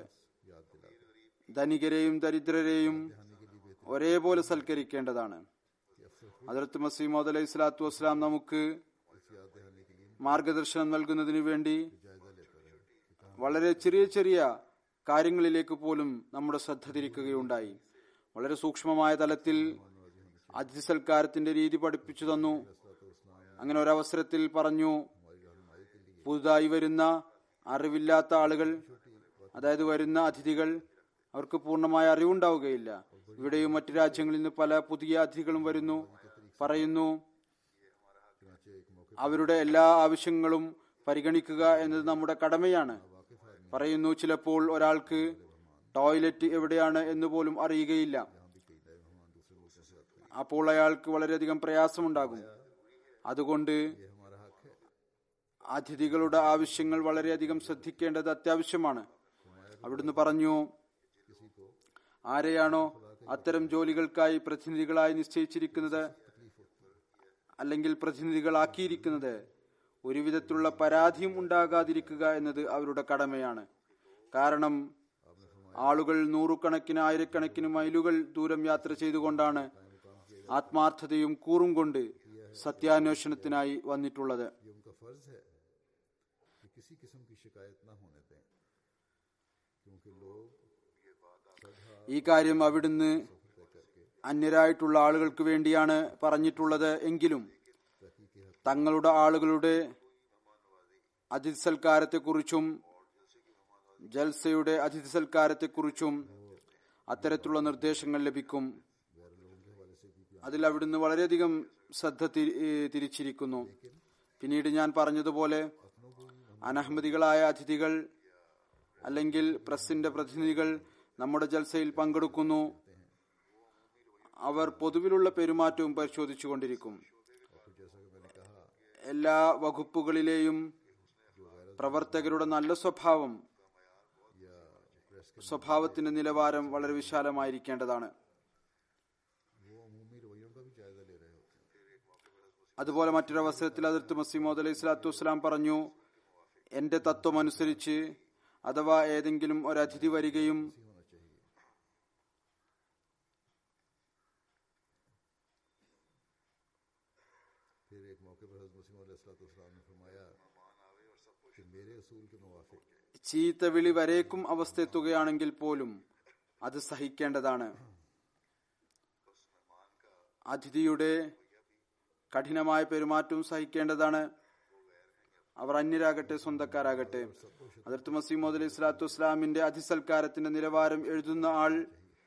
ധനികരെയും ദരിദ്രരെയും ഒരേപോലെ സൽക്കരിക്കേണ്ടതാണ് അതിർത്ത് മസീമോദ് അലൈഹി സ്വലാത്തു വസ്സലാം നമുക്ക് മാർഗദർശനം നൽകുന്നതിന് വേണ്ടി വളരെ ചെറിയ ചെറിയ കാര്യങ്ങളിലേക്ക് പോലും നമ്മുടെ ശ്രദ്ധ തിരിക്കുകയുണ്ടായി വളരെ സൂക്ഷ്മമായ തലത്തിൽ അതിഥി സൽക്കാരത്തിന്റെ രീതി പഠിപ്പിച്ചു തന്നു അങ്ങനെ ഒരവസരത്തിൽ പറഞ്ഞു പുതുതായി വരുന്ന അറിവില്ലാത്ത ആളുകൾ അതായത് വരുന്ന അതിഥികൾ അവർക്ക് പൂർണ്ണമായ അറിവുണ്ടാവുകയില്ല ഇവിടെയും മറ്റു രാജ്യങ്ങളിൽ നിന്ന് പല പുതിയ അതിഥികളും വരുന്നു പറയുന്നു അവരുടെ എല്ലാ ആവശ്യങ്ങളും പരിഗണിക്കുക എന്നത് നമ്മുടെ കടമയാണ് പറയുന്നു ചിലപ്പോൾ ഒരാൾക്ക് ടോയ്ലറ്റ് എവിടെയാണ് എന്ന് പോലും അറിയുകയില്ല അപ്പോൾ അയാൾക്ക് വളരെയധികം പ്രയാസമുണ്ടാകും അതുകൊണ്ട് അതിഥികളുടെ ആവശ്യങ്ങൾ വളരെയധികം ശ്രദ്ധിക്കേണ്ടത് അത്യാവശ്യമാണ് അവിടുന്ന് പറഞ്ഞു ആരെയാണോ അത്തരം ജോലികൾക്കായി പ്രതിനിധികളായി നിശ്ചയിച്ചിരിക്കുന്നത് അല്ലെങ്കിൽ പ്രതിനിധികളാക്കിയിരിക്കുന്നത് ഒരു വിധത്തിലുള്ള പരാതിയും ഉണ്ടാകാതിരിക്കുക എന്നത് അവരുടെ കടമയാണ് കാരണം ആളുകൾ നൂറുകണക്കിന് ആയിരക്കണക്കിന് മൈലുകൾ ദൂരം യാത്ര ചെയ്തുകൊണ്ടാണ് ആത്മാർത്ഥതയും കൂറും കൊണ്ട് സത്യാന്വേഷണത്തിനായി വന്നിട്ടുള്ളത് ये उनका फर्ज है कि किसी किस्म की शिकायत ना होने दें क्योंकि लोग ഈ കാര്യം അവിടുന്ന് അന്യരായിട്ടുള്ള ആളുകൾക്ക് വേണ്ടിയാണ് പറഞ്ഞിട്ടുള്ളത് എങ്കിലും തങ്ങളുടെ ആളുകളുടെ അതിഥി സൽക്കാരത്തെക്കുറിച്ചും ജൽസയുടെ അതിഥി സൽക്കാരത്തെക്കുറിച്ചും അത്തരത്തിലുള്ള നിർദ്ദേശങ്ങൾ ലഭിക്കും അതിൽ അവിടുന്ന് വളരെയധികം ശ്രദ്ധ തി- ഏ, തിരിച്ചിരിക്കുന്നു പിന്നീട് ഞാൻ പറഞ്ഞതുപോലെ അനഹമ്മദികളായ അതിഥികൾ അല്ലെങ്കിൽ പ്രസിന്റെ പ്രതിനിധികൾ നമ്മുടെ ജൽസയിൽ പങ്കെടുക്കുന്നു അവർ പൊതുവിലുള്ള പെരുമാറ്റവും പരിശോധിച്ചുകൊണ്ടിരിക്കും എല്ലാ വകുപ്പുകളിലെയും പ്രവർത്തകരുടെ നല്ല സ്വഭാവം സ്വഭാവത്തിന്റെ നിലവാരം വളരെ വിശാലമായിരിക്കേണ്ടതാണ് वो अमूमी रवैयों का भी जायजा ले रहे होते हैं അതുപോലെ മറ്റൊരു അവസരത്തിൽ അതിർത്ത് മസീമോദ് അലൈഹി സ്വലാത്തു വസ്സലാം പറഞ്ഞു എന്റെ തത്വം അനുസരിച്ച് അഥവാ ഏതെങ്കിലും ഒരു അതിഥി വരികയും फिर एक मौके पर हजरत मसीह अलैहिस्सलाम ने फरमाया कि मेरे असूल के मुवाफिक ചീത്ത വിളി വരേക്കും അവസ്ഥയെത്തുകയാണെങ്കിൽ പോലും അത് സഹിക്കേണ്ടതാണ് അതിഥിയുടെ കഠിനമായ പെരുമാറ്റവും സഹിക്കേണ്ടതാണ് അവർ അന്യരാകട്ടെ സ്വന്തക്കാരാകട്ടെ അതിർത്ത് മസീമോദ് അലൈഹി സ്വലാത്തു വസ്സലാമിന്റെ അതിസൽക്കാരത്തിന്റെ നിലവാരം എഴുതുന്ന ആൾ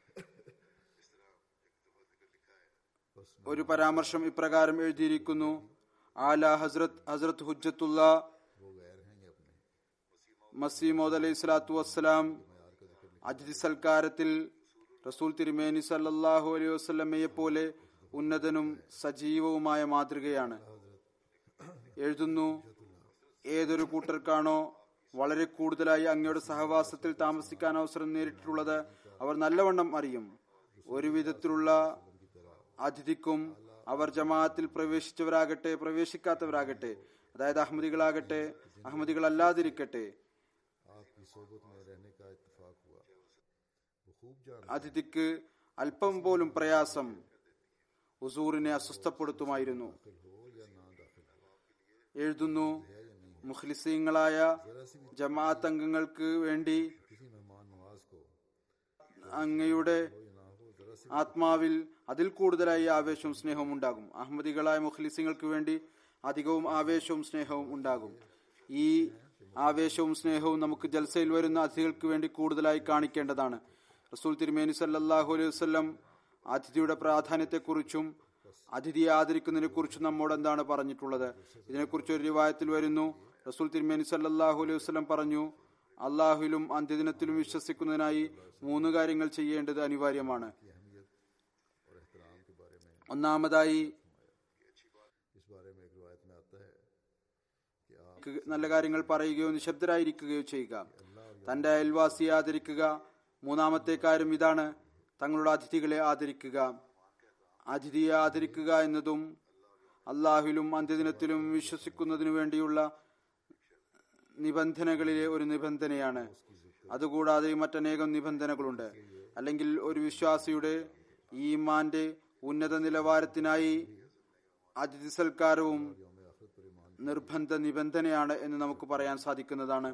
ഒരു പരാമർശം ഇപ്രകാരം എഴുതിയിരിക്കുന്നു ആല ഹസ്രത്ത് ഹസ്രത്ത് ഹുജ്ജത്തുള്ള वो गैर हैं ये अपने മസീമോദ് അലൈഹി സ്വലാത്തു വസ്സലാം അതിഥി സൽക്കാരത്തിൽ റസൂൽ തിരുമേനി സല്ലല്ലാഹു അലൈഹി വസ്ലമയെ പോലെ ഉന്നതനും സജീവവുമായ മാതൃകയാണ് എഴുതുന്നു ഏതൊരു കൂട്ടർക്കാണോ വളരെ കൂടുതലായി അങ്ങയുടെ സഹവാസത്തിൽ താമസിക്കാൻ അവസരം നേരിട്ടിട്ടുള്ളത് അവർ നല്ലവണ്ണം അറിയും ഒരു വിധത്തിലുള്ള അതിഥിക്കും അവർ ജമാഅത്തിൽ പ്രവേശിച്ചവരാകട്ടെ പ്രവേശിക്കാത്തവരാകട്ടെ അതായത് അഹമ്മദികളാകട്ടെ അഹമ്മദികളല്ലാതിരിക്കട്ടെ आपकी सोबत में रहने का इत्तेफाक हुआ वो खूब जान അതിഥിക്ക് അല്പം പോലും പ്രയാസം ഹുസൂറിനെ അസ്വസ്ഥപ്പെടുത്തുമായിരുന്നു हो या ना दाखिल हो എഴുതുന്നു മുഖ്ലിസീങ്ങളായ ജമാഅത്ത് അംഗങ്ങൾക്ക് വേണ്ടി किसी मेहमान नवाज को അങ്ങയുടെ हो या ना हो जरा सी ആത്മാവിൽ അതിൽ കൂടുതലായി ആവേശവും സ്നേഹവും ഉണ്ടാകും അഹമ്മദികളായ മുഖ്ലിസിങ്ങൾക്ക് വേണ്ടി അധികവും ആവേശവും സ്നേഹവും ഉണ്ടാകും ഈ ആവേശവും സ്നേഹവും നമുക്ക് ജൽസയിൽ വരുന്ന അതിഥികൾക്ക് വേണ്ടി കൂടുതലായി കാണിക്കേണ്ടതാണ് റസൂൽ തിരുമേനി സല്ലല്ലാഹു അലൈഹി വസല്ലം അതിഥിയുടെ പ്രാധാന്യത്തെക്കുറിച്ചും അതിഥിയെ ആദരിക്കുന്നതിനെ കുറിച്ചും നമ്മോട് എന്താണ് പറഞ്ഞിട്ടുള്ളത് ഇതിനെക്കുറിച്ച് ഒരു റിവായത്തിൽ വരുന്നു റസൂൽ തിരുമേനി സല്ലല്ലാഹു അലൈഹി വസല്ലം പറഞ്ഞു അള്ളാഹുവിലും അന്ത്യദിനത്തിലും വിശ്വസിക്കുന്നതിനായി മൂന്ന് കാര്യങ്ങൾ ചെയ്യേണ്ടത് അനിവാര്യമാണ് और एहतराम के बारे में ഒന്നാമതായി इस बारे में एक रिवायत में आता है कि आप ക്ക് നല്ല കാര്യങ്ങൾ പറയുകയോ നിശബ്ദരായിരിക്കുകയോ ചെയ്യുക തന്റെ അയൽവാസിയെ ആദരിക്കുക മൂന്നാമത്തെ കാര്യം ഇതാണ് തങ്ങളുടെ അതിഥികളെ ആദരിക്കുക അതിഥിയെ ആദരിക്കുക എന്നതും അള്ളാഹുവിലും അന്ത്യദിനത്തിലും വിശ്വസിക്കുന്നതിനു വേണ്ടിയുള്ള നിബന്ധനകളിലെ ഒരു നിബന്ധനയാണ് അതുകൂടാതെ മറ്റനേകം നിബന്ധനകളുണ്ട് അല്ലെങ്കിൽ ഒരു വിശ്വാസിയുടെ ഈമാന്റെ ഉന്നത നിലവാരത്തിനായി അതിഥി സൽക്കാരവും നിർബന്ധ നിബന്ധനയാണ് എന്ന് നമുക്ക് പറയാൻ സാധിക്കുന്നതാണ്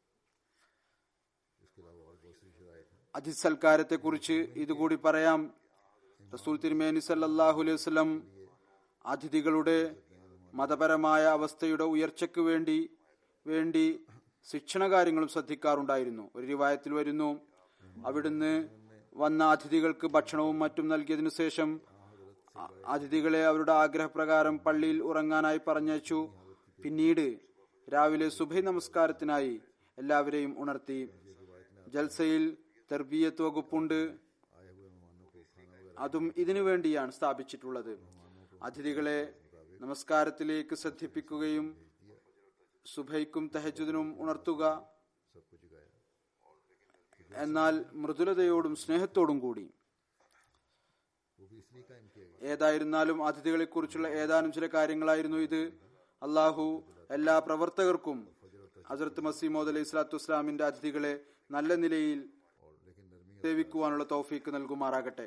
इसके अलावा और बहुत सी शराइत हैं അതിഥി സൽക്കാരത്തെ കുറിച്ച് ഇതുകൂടി പറയാം റസൂൽ തിരുമേനി സല്ലല്ലാഹു അലൈഹി വസല്ലം അതിഥികളുടെ മതപരമായ അവസ്ഥയുടെ ഉയർച്ചയ്ക്ക് വേണ്ടി വേണ്ടി ശിക്ഷണ കാര്യങ്ങളും ശ്രദ്ധിക്കാറുണ്ടായിരുന്നു ഒരു റിവായത്തിൽ വരുന്നു അവിടുന്ന് വന്ന അതിഥികൾക്ക് ഭക്ഷണവും മറ്റും നൽകിയതിനു ശേഷം അ- അതിഥികളെ അവരുടെ ആഗ്രഹപ്രകാരം പള്ളിയിൽ ഉറങ്ങാനായി പറഞ്ഞയച്ചു പിന്നീട് രാവിലെ സുബൈ നമസ്കാരത്തിനായി എല്ലാവരെയും ഉണർത്തി ജൽസയിൽ തെർബിയത്ത് വകുപ്പുണ്ട് അതും ഇതിനു വേണ്ടിയാണ് സ്ഥാപിച്ചിട്ടുള്ളത് അതിഥികളെ നമസ്കാരത്തിലേക്ക് ശ്രദ്ധിപ്പിക്കുകയും സുബൈക്കും തഹജുദിനും ഉണർത്തുക सबको जगाया എന്നാൽ മൃദുലതയോടും സ്നേഹത്തോടും കൂടി वो भी इसलिए कायम किया गया ഏതായിരുന്നാലും അതിഥികളെ കുറിച്ചുള്ള ഏതാനും ചില കാര്യങ്ങളായിരുന്നു ഇത് അള്ളാഹു എല്ലാ പ്രവർത്തകർക്കും ഹസരത്ത് മസീമോദ് അലൈഹി സ്വലാത്തു വസ്സലാമിന്റെ അതിഥികളെ നല്ല നിലയിൽ और लेकिन नरमी സേവിക്കുവാനുള്ള തൗഫീക്ക് നൽകുമാറാകട്ടെ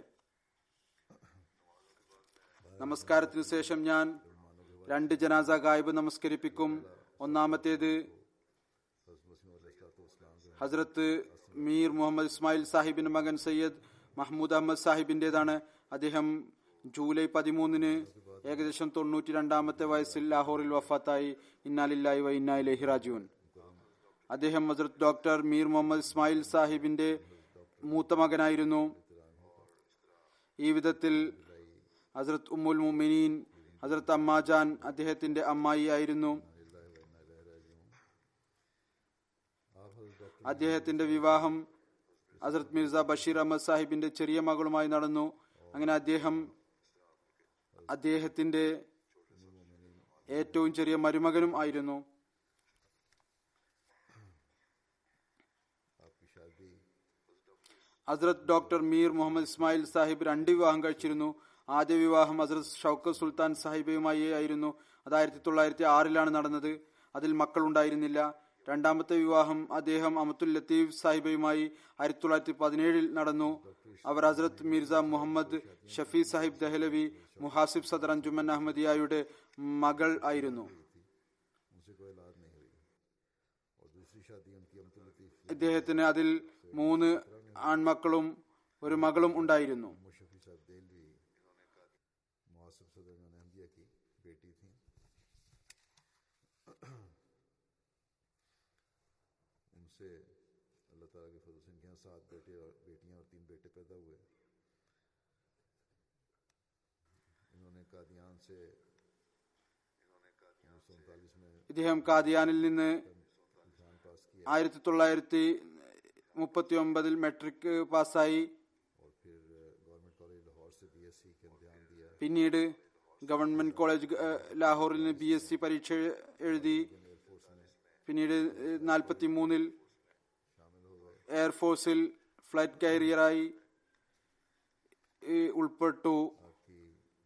നമസ്കാരത്തിനു ശേഷം ഞാൻ രണ്ട് ജനാസ ഗായിബ് നമസ്കരിപ്പിക്കും ഒന്നാമത്തേത് ഹസ്രത്ത് മീർ മുഹമ്മദ് ഇസ്മായിൽ സാഹിബിന്റെ മകൻ സയ്യദ് മഹ്മൂദ് അഹമ്മദ് സാഹിബിന്റേതാണ് അദ്ദേഹം ജൂലൈ പതിമൂന്നിന് ഏകദേശം തൊണ്ണൂറ്റി രണ്ടാമത്തെ വയസ്സിൽ ലാഹോറിൽ വഫാത്തായി ഇന്നാലില്ലായി വ ഇന്നായി റാജുവൻ അദ്ദേഹം ഹസ്രത്ത് ഡോക്ടർ മീർ മുഹമ്മദ് ഇസ്മായിൽ സാഹിബിന്റെ മൂത്ത മകനായിരുന്നു ഈ വിധത്തിൽ ഹസ്രത്ത് ഉമ്മുൽ മുമിനീൻ ഹസ്രത്ത് അമ്മാജാൻ അദ്ദേഹത്തിന്റെ അമ്മായി ആയിരുന്നു അദ്ദേഹത്തിന്റെ വിവാഹം ഹസ്രത്ത് മിർസ ബഷീർ അഹമ്മദ് സാഹിബിന്റെ ചെറിയ മകളുമായി നടന്നു അങ്ങനെ അദ്ദേഹം അദ്ദേഹത്തിന്റെ ഏറ്റവും ചെറിയ മരുമകനും ആയിരുന്നു आपकी शादी ഹസ്രത്ത് ഡോക്ടർ മീർ മുഹമ്മദ് ഇസ്മായിൽ സാഹിബ് രണ്ട് വിവാഹം കഴിച്ചിരുന്നു ആദ്യ വിവാഹം ഹസ്രത്ത് ഷൌക്കത്ത് സുൽത്താൻ സാഹിബുമായി ആയിരുന്നു അത് ആയിരത്തി തൊള്ളായിരത്തി ആറിലാണ് നടന്നത് അതിൽ മക്കൾ ഉണ്ടായിരുന്നില്ല രണ്ടാമത്തെ വിവാഹം അദ്ദേഹം അമത്തുൽ ലത്തീഫ് സാഹിബയുമായി ആയിരത്തി തൊള്ളായിരത്തി പതിനേഴിൽ നടന്നു അവർ ഹസ്രത്ത് മിർസ മുഹമ്മദ് ഷഫി സാഹിബ് ദഹലവി മുഹാസിബ് സദർ അഞ്ജുമൻ അഹമ്മദിയായുടെ മകൾ ആയിരുന്നു उनसे कोई औलाद नहीं हुई और दूसरी शादी उनकी अमतुल लतीफ ഇദ്ദേഹത്തിന് അതിൽ മൂന്ന് ആൺമക്കളും ഒരു മകളും ഉണ്ടായിരുന്നു मुशफ़ी साहब देलवी मुआसब सदर में अहमदिया की बेटी थी उनसे अल्लाह ताला के फजल से इनके यहाँ सात बेटे और बेटियां और तीन बेटे पैदा हुए कादियान से उन्नीस सौ उनतालीस में ഇദ്ദേഹം കാദിയാനിൽ നിന്ന് इम्तहान पास किया ആയിരത്തി തൊള്ളായിരത്തി മുപ്പത്തി ഒമ്പതിൽ മെട്രിക് പാസ്സായി और फिर गवर्नमेंट कॉलेज लाहौर से बीएससी का इम्तहान दिया പിന്നീട് ഗവൺമെന്റ് കോളേജ് ഏഹ്, ലാഹോറിൽ നിന്ന് ബി എസ് സി പരീക്ഷ എഴുതി एयरफोर्स में പിന്നീട് നാൽപ്പത്തി മൂന്നിൽ शामिल हो गए എയർഫോഴ്സിൽ ഫ്ലൈറ്റ് കാരിയറായി ഈ ഉൾപ്പെട്ടു आपकी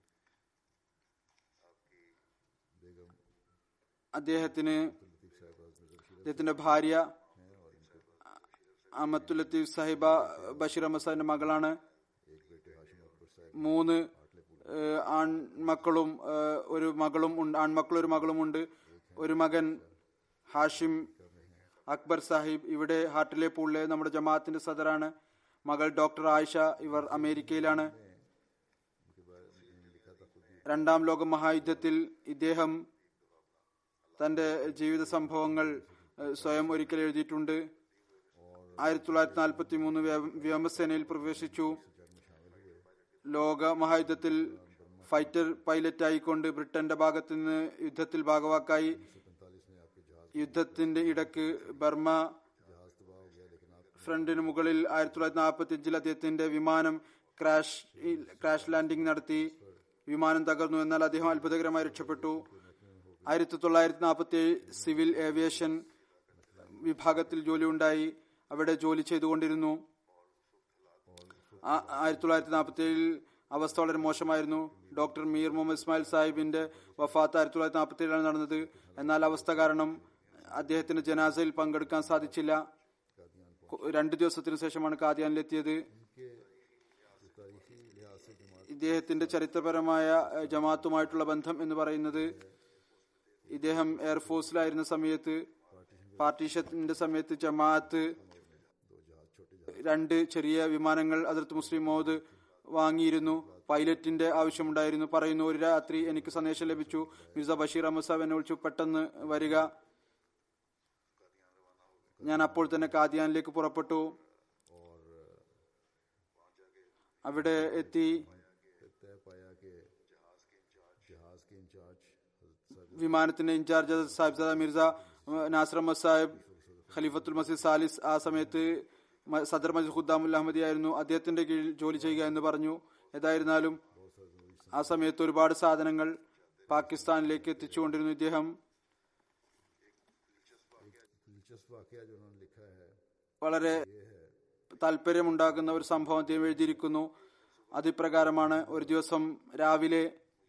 बेगम അദ്ദേഹത്തിന് लतीफ साहब मिर्जा बशीर അദ്ദേഹത്തിന്റെ ഭാര്യ हैं और इनको അഹമ്മദ് ലത്തീഫ് സാഹിബ ബഷീർ അഹമ്മദ് സാഹിബിന്റെ മകളാണ് एक बेटे हाशिम अकबर साहब മൂന്ന് ഏഹ്, ആൺമക്കളും ഏഹ്, ഒരു മകളും ഉണ്ട് ആൺമക്കളും ഒരു മകളുമുണ്ട് ഒരു മകൻ ഹാഷിം അക്ബർ സാഹിബ് ഇവിടെ ഹാർട്ടിലെ പൂളിലെ നമ്മുടെ ജമാഅത്തിന്റെ സദറാണ് മകൾ ഡോക്ടർ ആയിഷ ഇവർ അമേരിക്കയിലാണ് उनके बारे में लिखा था खुद ही രണ്ടാം ലോക മഹായുദ്ധത്തിൽ ഇദ്ദേഹം തന്റെ ജീവിത സംഭവങ്ങൾ ഏഹ്, സ്വയം ഒരിക്കൽ എഴുതിയിട്ടുണ്ട് ആയിരത്തി തൊള്ളായിരത്തി നാൽപ്പത്തി മൂന്ന് വ്യോമസേനയിൽ പ്രവേശിച്ചു ലോക മഹായുദ്ധത്തിൽ ഫൈറ്റർ പൈലറ്റ് ആയിക്കൊണ്ട് ബ്രിട്ടന്റെ ഭാഗത്ത് നിന്ന് യുദ്ധത്തിൽ ഭാഗവാക്കായി पैंतालीस में आपके जहाज യുദ്ധത്തിന്റെ ഇടക്ക് ബർമ जहाज तबाह हो गया लेकिन आप ഫ്രണ്ടിന് മുകളിൽ ആയിരത്തി തൊള്ളായിരത്തി നാൽപ്പത്തി അഞ്ചിൽ അദ്ദേഹത്തിന്റെ വിമാനം ക്രാഷ് ക്രാഷ് ലാൻഡിംഗ് നടത്തി വിമാനം തകർന്നു എന്നാൽ അദ്ദേഹം അത്ഭുതകരമായി രക്ഷപ്പെട്ടു ആയിരത്തി തൊള്ളായിരത്തി നാൽപ്പത്തി ഏഴ് സിവിൽ ഏവിയേഷൻ വിഭാഗത്തിൽ ജോലി ഉണ്ടായി അവിടെ ജോലി ചെയ്തുകൊണ്ടിരുന്നു ആ- ആയിരത്തി തൊള്ളായിരത്തി നാൽപ്പത്തി ഏഴിൽ അവസ്ഥ വളരെ മോശമായിരുന്നു ഡോക്ടർ മീർ മുഹമ്മദ് ഇസ്മായിൽ സാഹിബിന്റെ വഫാത്ത് ആയിരത്തി തൊള്ളായിരത്തി നാൽപ്പത്തി ഏഴിലാണ് നടന്നത് എന്നാൽ അവസ്ഥ കാരണം അദ്ദേഹത്തിന് ജനാസയിൽ പങ്കെടുക്കാൻ സാധിച്ചില്ല കു- രണ്ട് ദിവസത്തിന് ശേഷമാണ് കാദിയാനിലെത്തിയത് इनके जो तारीखी लिहाज से जमात ഇദ്ദേഹത്തിന്റെ ചരിത്രപരമായ ഏഹ്, ജമാഅത്തുമായിട്ടുള്ള ബന്ധം എന്ന് പറയുന്നത് ഇദ്ദേഹം എയർഫോഴ്സിലായിരുന്ന സമയത്ത് പാർട്ടീഷന്റെ സമയത്ത് ജമാഅത്ത് दो जहाज छोटे जहाज രണ്ട് ചെറിയ വിമാനങ്ങൾ അതിർത്ത് മുസ്ലിം മോദ് വാങ്ങിയിരുന്നു പൈലറ്റിന്റെ ആവശ്യമുണ്ടായിരുന്നു പറയുന്നു ഒരു രാത്രി എനിക്ക് സന്ദേശം ലഭിച്ചു മിർസ ബഷീർ അഹമ്മദ് സാബ് എന്നെ വിളിച്ചു പെട്ടെന്ന് വരിക ഞാൻ അപ്പോൾ തന്നെ കാദിയാനിലേക്ക് പുറപ്പെട്ടു അവിടെ എത്തി तय पाया कि जहाज के इंचार्ज हजरत വിമാനത്തിന്റെ ഇൻചാർജ് സാഹിബ് മിർസ നാസർ അഹമ്മദ് സാഹിബ് ഖലീഫത്തുൽ മസീദ് സാലിസ് ആ സമയത്ത് മ- സദർ മജീദ് ഖുദ്ദാമുൽ അഹമ്മദി ആയിരുന്നു അദ്ദേഹത്തിന്റെ കീഴിൽ ജോലി ചെയ്യുക എന്ന് പറഞ്ഞു ഏതായിരുന്നാലും ആ സമയത്ത് ഒരുപാട് സാധനങ്ങൾ പാകിസ്ഥാനിലേക്ക് എത്തിച്ചുകൊണ്ടിരുന്നു ഇദ്ദേഹം दिलचस्प वाकया जो उन्होंने लिखा है വളരെ താല്പര്യമുണ്ടാക്കുന്ന ഒരു സംഭവം അദ്ദേഹം എഴുതിയിരിക്കുന്നു അതിപ്രകാരമാണ് ഒരു ദിവസം രാവിലെ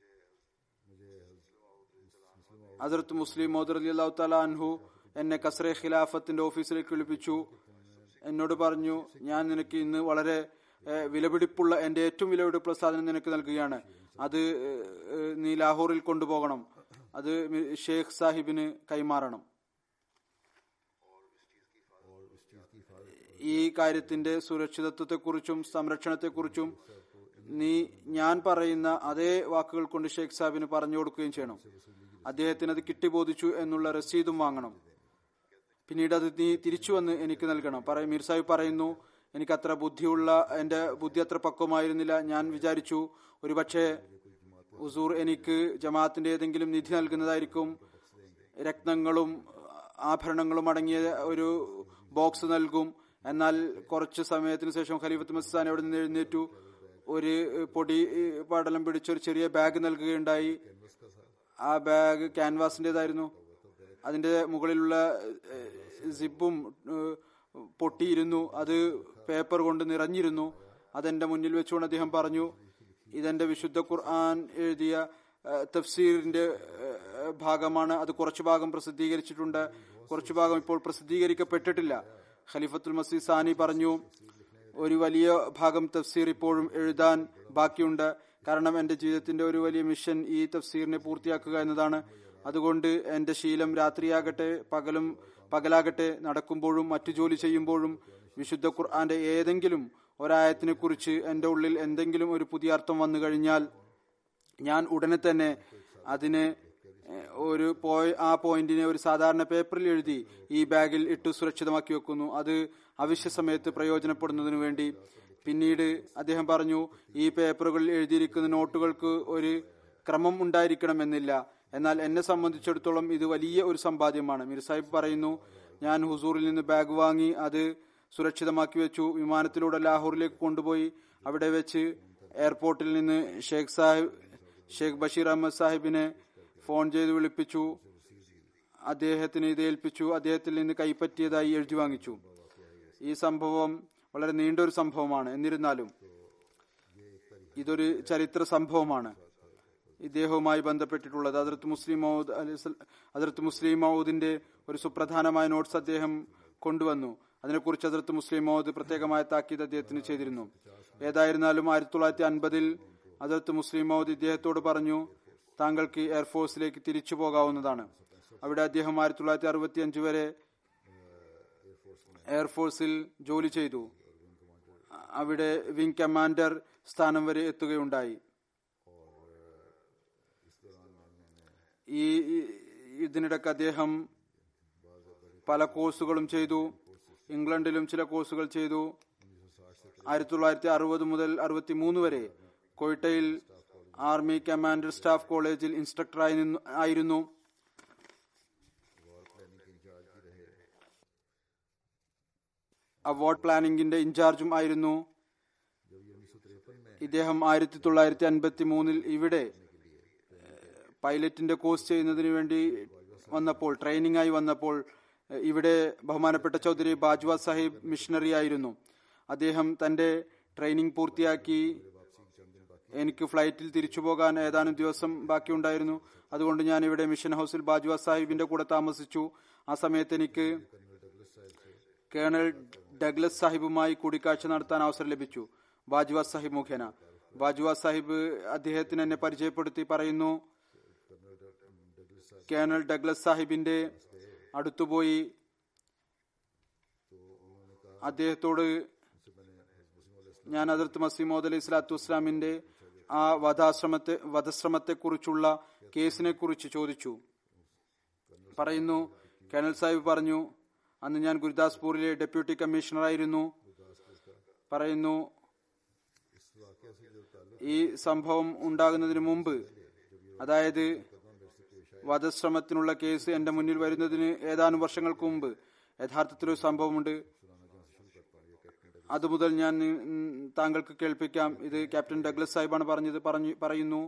ഹസരത്ത് മുസ്ലിം മോദർ അലി അള്ളാഹു താല അൻഹു എന്നെ കസ്രെ ഖിലാഫത്തിന്റെ ഓഫീസിലേക്ക് വിളിപ്പിച്ചു എന്നോട് പറഞ്ഞു ഞാൻ നിനക്ക് ഇന്ന് വളരെ ഏഹ്, വിലപിടിപ്പുള്ള എന്റെ ഏറ്റവും വിലപിടിപ്പുള്ള സാധനം നിനക്ക് നൽകുകയാണ് അത് ഏഹ്, ഏഹ്, നീ ലാഹോറിൽ കൊണ്ടുപോകണം അത് മി- ഷെയ്ഖ് സാഹിബിന് കൈമാറണം ഈ കാര്യത്തിന്റെ സുരക്ഷിതത്വത്തെക്കുറിച്ചും സംരക്ഷണത്തെക്കുറിച്ചും നീ ഞാൻ പറയുന്ന അതേ വാക്കുകൾ കൊണ്ട് ഷെയ്ഖ് സാഹിബിന് പറഞ്ഞു കൊടുക്കുകയും ചെയ്യണം അദ്ദേഹത്തിന് അത് കിട്ടിബോധിച്ചു എന്നുള്ള രസീതും വാങ്ങണം പിന്നീട് അത് നീ തിരിച്ചു വന്ന് എനിക്ക് നൽകണം പറ മീർ സാഹിബ് പറയുന്നു എനിക്ക് അത്ര ബുദ്ധിയുള്ള എന്റെ ബുദ്ധി അത്ര പക്വമായിരുന്നില്ല ഞാൻ വിചാരിച്ചു ഒരുപക്ഷെ ഉസൂർ എനിക്ക് ജമാഅത്തിന്റെ ഏതെങ്കിലും നിധി നൽകുന്നതായിരിക്കും രത്നങ്ങളും ആഭരണങ്ങളും അടങ്ങിയ ഒരു ബോക്സ് നൽകും എന്നാൽ കുറച്ച് സമയത്തിന് ശേഷം ഖലീഫത്ത് മസ്താൻ അവിടെ നിന്ന് എഴുന്നേറ്റു ഒരു പൊടി പടലം പിടിച്ച ഒരു ചെറിയ ബാഗ് നൽകുകയുണ്ടായി ആ ബാഗ് ക്യാൻവാസിന്റേതായിരുന്നു അതിന്റെ മുകളിലുള്ള ഏഹ്, സിബും ഏഹ്, പൊട്ടിയിരുന്നു അത് പേപ്പർ കൊണ്ട് നിറഞ്ഞിരുന്നു അതെന്റെ മുന്നിൽ വെച്ചുകൊണ്ട് അദ്ദേഹം പറഞ്ഞു ഇതെന്റെ വിശുദ്ധ ഖുർആൻ എഴുതിയ ഏഹ്, തഫ്സീറിന്റെ ഏഹ്, ഭാഗമാണ് അത് കുറച്ചു ഭാഗം പ്രസിദ്ധീകരിച്ചിട്ടുണ്ട് കുറച്ചു ഭാഗം ഇപ്പോൾ പ്രസിദ്ധീകരിക്കപ്പെട്ടിട്ടില്ല ഖലീഫത്തുൽ മസീദ് സാനി പറഞ്ഞു ഒരു വലിയ ഭാഗം തഫ്സീർ ഇപ്പോഴും എഴുതാൻ ബാക്കിയുണ്ട് കാരണം എന്റെ ജീവിതത്തിന്റെ ഒരു വലിയ മിഷൻ ഈ തഫ്സീറിനെ പൂർത്തിയാക്കുക എന്നതാണ് അതുകൊണ്ട് എന്റെ ശീലം രാത്രിയാകട്ടെ പകലും പകലാകട്ടെ നടക്കുമ്പോഴും മറ്റു ജോലി ചെയ്യുമ്പോഴും വിശുദ്ധ ഖുർആന്റെ ഏതെങ്കിലും ഒരായത്തിനെ കുറിച്ച് എന്റെ ഉള്ളിൽ എന്തെങ്കിലും ഒരു പുതിയ അർത്ഥം വന്നു കഴിഞ്ഞാൽ ഞാൻ ഉടനെ തന്നെ അതിനെ ഏഹ്, ഒരു പോയി ആ പോയിന്റിനെ ഒരു സാധാരണ പേപ്പറിൽ എഴുതി ഈ ബാഗിൽ ഇട്ട് സുരക്ഷിതമാക്കി വെക്കുന്നു അത് അവശ്യ സമയത്ത് പ്രയോജനപ്പെടുന്നതിനു വേണ്ടി പിന്നീട് അദ്ദേഹം പറഞ്ഞു ഈ പേപ്പറുകളിൽ എഴുതിയിരിക്കുന്ന നോട്ടുകൾക്ക് ഒരു ക്രമം ഉണ്ടായിരിക്കണമെന്നില്ല എന്നാൽ എന്നെ സംബന്ധിച്ചിടത്തോളം ഇത് വലിയ ഒരു സമ്പാദ്യമാണ് മീർ സാഹിബ് പറയുന്നു ഞാൻ ഹുസൂറിൽ നിന്ന് ബാഗ് വാങ്ങി അത് സുരക്ഷിതമാക്കി വെച്ചു വിമാനത്തിലൂടെ ലാഹോറിലേക്ക് കൊണ്ടുപോയി അവിടെ വെച്ച് എയർപോർട്ടിൽ നിന്ന് ഷേഖ് സാഹിബ് ഷേഖ് ബഷീർ അഹമ്മദ് സാഹിബിനെ ഫോൺ ചെയ്ത് വിളിപ്പിച്ചു അദ്ദേഹത്തിന് ഇത് ഏൽപ്പിച്ചു അദ്ദേഹത്തിൽ നിന്ന് കൈപ്പറ്റിയതായി എഴുതി വാങ്ങിച്ചു ഈ സംഭവം വളരെ നീണ്ട ഒരു സംഭവമാണ് എന്നിരുന്നാലും ഇതൊരു ചരിത്ര സംഭവമാണ് ഇദ്ദേഹവുമായി ബന്ധപ്പെട്ടിട്ടുള്ളത് അതിർത്ത് മുസ്ലിം മൗദ് അതിർത്ത് മുസ്ലിം മൗദിന്റെ ഒരു സുപ്രധാനമായ നോട്ട്സ് അദ്ദേഹം കൊണ്ടുവന്നു അതിനെക്കുറിച്ച് അതിർത്ത് മുസ്ലിം മൗദ് പ്രത്യേകമായ താക്കീത് അദ്ദേഹത്തിന് ചെയ്തിരുന്നു ഏതായിരുന്നാലും ആയിരത്തി തൊള്ളായിരത്തി അൻപതിൽ അതിർത്ത് മുസ്ലിം മൗദ് ഇദ്ദേഹത്തോട് പറഞ്ഞു താങ്കൾക്ക് എയർഫോഴ്സിലേക്ക് തിരിച്ചു പോകാവുന്നതാണ് അവിടെ അദ്ദേഹം ആയിരത്തി തൊള്ളായിരത്തി അറുപത്തി അഞ്ച് വരെ എയർഫോഴ്സിൽ ജോലി ചെയ്തു അവിടെ വിംഗ് കമാൻഡർ സ്ഥാനം വരെ എത്തുകയുണ്ടായി ഈ ഈ- ഇതിനിടയ്ക്ക് അദ്ദേഹം പല കോഴ്സുകളും ചെയ്തു ഇംഗ്ലണ്ടിലും ചില കോഴ്സുകൾ ചെയ്തു ആയിരത്തി തൊള്ളായിരത്തി അറുപത് മുതൽ അറുപത്തി മൂന്ന് വരെ കൊയ്ട്ടയിൽ ആർമി കമാൻഡർ സ്റ്റാഫ് കോളേജിൽ ഇൻസ്ട്രക്ടറായി നിന്നു- ആയിരുന്നു അവാർഡ് പ്ലാനിംഗിന്റെ ഇൻചാർജും ആയിരുന്നു ഇദ്ദേഹം ആയിരത്തി തൊള്ളായിരത്തി അൻപത്തി മൂന്നിൽ ഇവിടെ ഏഹ്, പൈലറ്റിന്റെ കോഴ്സ് ചെയ്യുന്നതിന് വേണ്ടി വന്നപ്പോൾ ട്രെയിനിങ് ആയി വന്നപ്പോൾ ഏഹ്, ഇവിടെ ബഹുമാനപ്പെട്ട ചൗധരി ബാജ്വ സാഹിബ് മിഷണറി ആയിരുന്നു അദ്ദേഹം തന്റെ ട്രെയിനിങ് പൂർത്തിയാക്കി എനിക്ക് ഫ്ലൈറ്റിൽ തിരിച്ചു പോകാൻ ഏതാനും ദിവസം ബാക്കിയുണ്ടായിരുന്നു അതുകൊണ്ട് ഞാൻ ഇവിടെ മിഷൻ ഹൗസിൽ ബാജ്വ സാഹിബിന്റെ കൂടെ താമസിച്ചു ആ സമയത്ത് എനിക്ക് കേണൽ ഡഗ്ലസ് സാഹിബുമായി കൂടിക്കാഴ്ച നടത്താൻ അവസരം ലഭിച്ചു ബാജ്വ സാഹിബ് മുഖേന ബാജ്വ സാഹിബ് അദ്ദേഹത്തിന് എന്നെ പരിചയപ്പെടുത്തി പറയുന്നു കേണൽ ഡഗ്ലസ് സാഹിബിന്റെ അടുത്തുപോയി അദ്ദേഹത്തോട് ഞാൻ അതിർത്ത് മസീമോദ് അലൈഹി സ്വലാത്തു വസ്സലാമിന്റെ ആ വധാശ്രമത്തെ വധശ്രമത്തെ കുറിച്ചുള്ള കേസിനെ കുറിച്ച് ചോദിച്ചു പറയുന്നു കേണൽ സാഹിബ് പറഞ്ഞു അന്ന് ഞാൻ ഗുരുദാസ്പൂരിലെ ഡെപ്യൂട്ടി കമ്മീഷണറായിരുന്നു പറയുന്നു ഈ സംഭവം ഉണ്ടാകുന്നതിന് മുമ്പ് അതായത് വധശ്രമത്തിനുള്ള കേസ് എന്റെ മുന്നിൽ വരുന്നതിന് ഏതാനും വർഷങ്ങൾക്ക് മുമ്പ് യഥാർത്ഥത്തിലൊരു സംഭവമുണ്ട് അതുമുതൽ ഞാൻ ഉം, താങ്കൾക്ക് കേൾപ്പിക്കാം ഇത് ക്യാപ്റ്റൻ ഡഗ്ലസ് സാഹിബാണ് പറഞ്ഞത് പറഞ്ഞു പറയുന്നു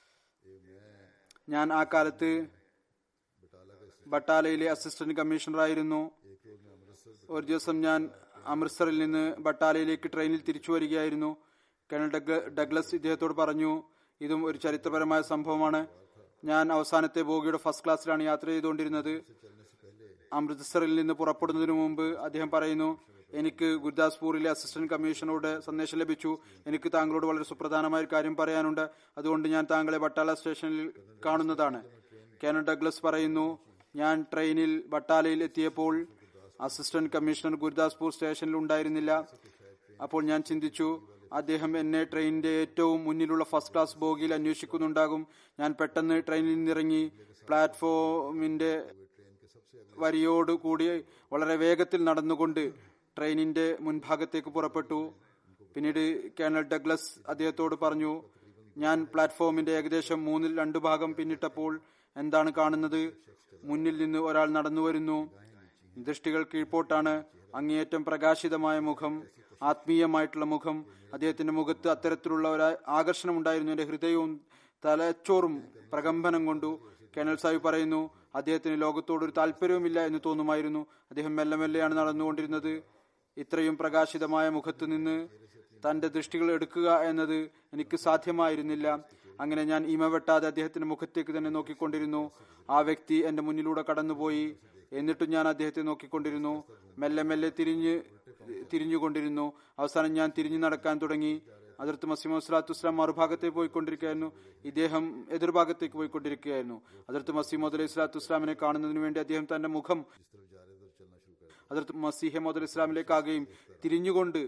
ഞാൻ ആ കാലത്ത് ബട്ടാലയിലെ അസിസ്റ്റന്റ് കമ്മീഷണറായിരുന്നു ഒരു ദിവസം ഞാൻ അമൃത്സറിൽ നിന്ന് ബട്ടാലയിലേക്ക് ട്രെയിനിൽ തിരിച്ചു വരികയായിരുന്നു കേണൽ ഡഗ്ല- ഡഗ്ലസ് ഇദ്ദേഹത്തോട് പറഞ്ഞു ഇതും ഒരു ചരിത്രപരമായ സംഭവമാണ് ഞാൻ അവസാനത്തെ ബോഗിയുടെ ഫസ്റ്റ് ക്ലാസ്സിലാണ് യാത്ര ചെയ്തുകൊണ്ടിരുന്നത് അമൃത്സറിൽ നിന്ന് പുറപ്പെടുന്നതിനു മുമ്പ് അദ്ദേഹം പറയുന്നു എനിക്ക് ഗുരുദാസ്പൂരിലെ അസിസ്റ്റന്റ് കമ്മീഷണറുടെ സന്ദേശം ലഭിച്ചു എനിക്ക് താങ്കളോട് വളരെ സുപ്രധാനമായ ഒരു കാര്യം പറയാനുണ്ട് അതുകൊണ്ട് ഞാൻ താങ്കളെ ബട്ടാല സ്റ്റേഷനിൽ കാണുന്നതാണ് കേണൽ ഡഗ്ലസ് പറയുന്നു ഞാൻ ട്രെയിനിൽ ബട്ടാലയിൽ എത്തിയപ്പോൾ അസിസ്റ്റന്റ് കമ്മീഷണർ ഗുരുദാസ്പൂർ സ്റ്റേഷനിൽ ഉണ്ടായിരുന്നില്ല അപ്പോൾ ഞാൻ ചിന്തിച്ചു അദ്ദേഹം എന്നെ ട്രെയിനിന്റെ ഏറ്റവും മുന്നിലുള്ള ഫസ്റ്റ് ക്ലാസ് ബോഗിയിൽ അന്വേഷിക്കുന്നുണ്ടാകും ഞാൻ പെട്ടെന്ന് ട്രെയിനിൽ നിന്നിറങ്ങി പ്ലാറ്റ്ഫോമിന്റെ വരിയോട് കൂടി വളരെ വേഗത്തിൽ നടന്നുകൊണ്ട് ട്രെയിനിന്റെ മുൻഭാഗത്തേക്ക് പുറപ്പെട്ടു പിന്നീട് കേണൽ ഡഗ്ലസ് അദ്ദേഹത്തോട് പറഞ്ഞു ഞാൻ പ്ലാറ്റ്ഫോമിന്റെ ഏകദേശം മൂന്നിൽ രണ്ടു ഭാഗം പിന്നിട്ടപ്പോൾ എന്താണ് കാണുന്നത് മുന്നിൽ നിന്ന് ഒരാൾ നടന്നു വരുന്നു ദൃഷ്ടികൾ കീഴ്പോട്ടാണ് അങ്ങേയറ്റം പ്രകാശിതമായ മുഖം ആത്മീയമായിട്ടുള്ള മുഖം അദ്ദേഹത്തിന്റെ മുഖത്ത് അത്തരത്തിലുള്ള ഒരു ആകർഷണം ഉണ്ടായിരുന്നു എന്റെ ഹൃദയവും തലച്ചോറും പ്രകമ്പനം കൊണ്ടു കേണൽ സാഹിബ് പറയുന്നു അദ്ദേഹത്തിന് ലോകത്തോട് ഒരു താല്പര്യവുമില്ല എന്ന് തോന്നുമായിരുന്നു അദ്ദേഹം മെല്ലെ മെല്ലെയാണ് നടന്നുകൊണ്ടിരുന്നത് ഇത്രയും പ്രകാശിതമായ മുഖത്ത് നിന്ന് തന്റെ ദൃഷ്ടികൾ എടുക്കുക എന്നത് എനിക്ക് സാധ്യമായിരുന്നില്ല അങ്ങനെ ഞാൻ ഇമ വെട്ടാതെ അദ്ദേഹത്തിന്റെ മുഖത്തേക്ക് തന്നെ നോക്കിക്കൊണ്ടിരുന്നു ആ വ്യക്തി എന്റെ മുന്നിലൂടെ കടന്നുപോയി എന്നിട്ടും ഞാൻ അദ്ദേഹത്തെ നോക്കിക്കൊണ്ടിരുന്നു മെല്ലെ മെല്ലെ തിരിഞ്ഞ് തിരിഞ്ഞുകൊണ്ടിരുന്നു അവസാനം ഞാൻ തിരിഞ്ഞു നടക്കാൻ തുടങ്ങി അതിർത്ത് മസീമ സ്വലാത്തു വസ്സലാം മറുഭാഗത്തേക്ക് പോയിക്കൊണ്ടിരിക്കുകയായിരുന്നു ഇദ്ദേഹം എതിർഭാഗത്തേക്ക് പോയിക്കൊണ്ടിരിക്കുകയായിരുന്നു അതിർത്ത് മസീമോദ് അലൈഹി സ്വലാത്തു വസ്സലാമിനെ കാണുന്നതിന് വേണ്ടി അദ്ദേഹം തന്റെ മുഖം അതിർത്ത് മസീഹ മോദ് അലൈഹി ഇസ്ലാമിലേക്കാകുകയും തിരിഞ്ഞുകൊണ്ട്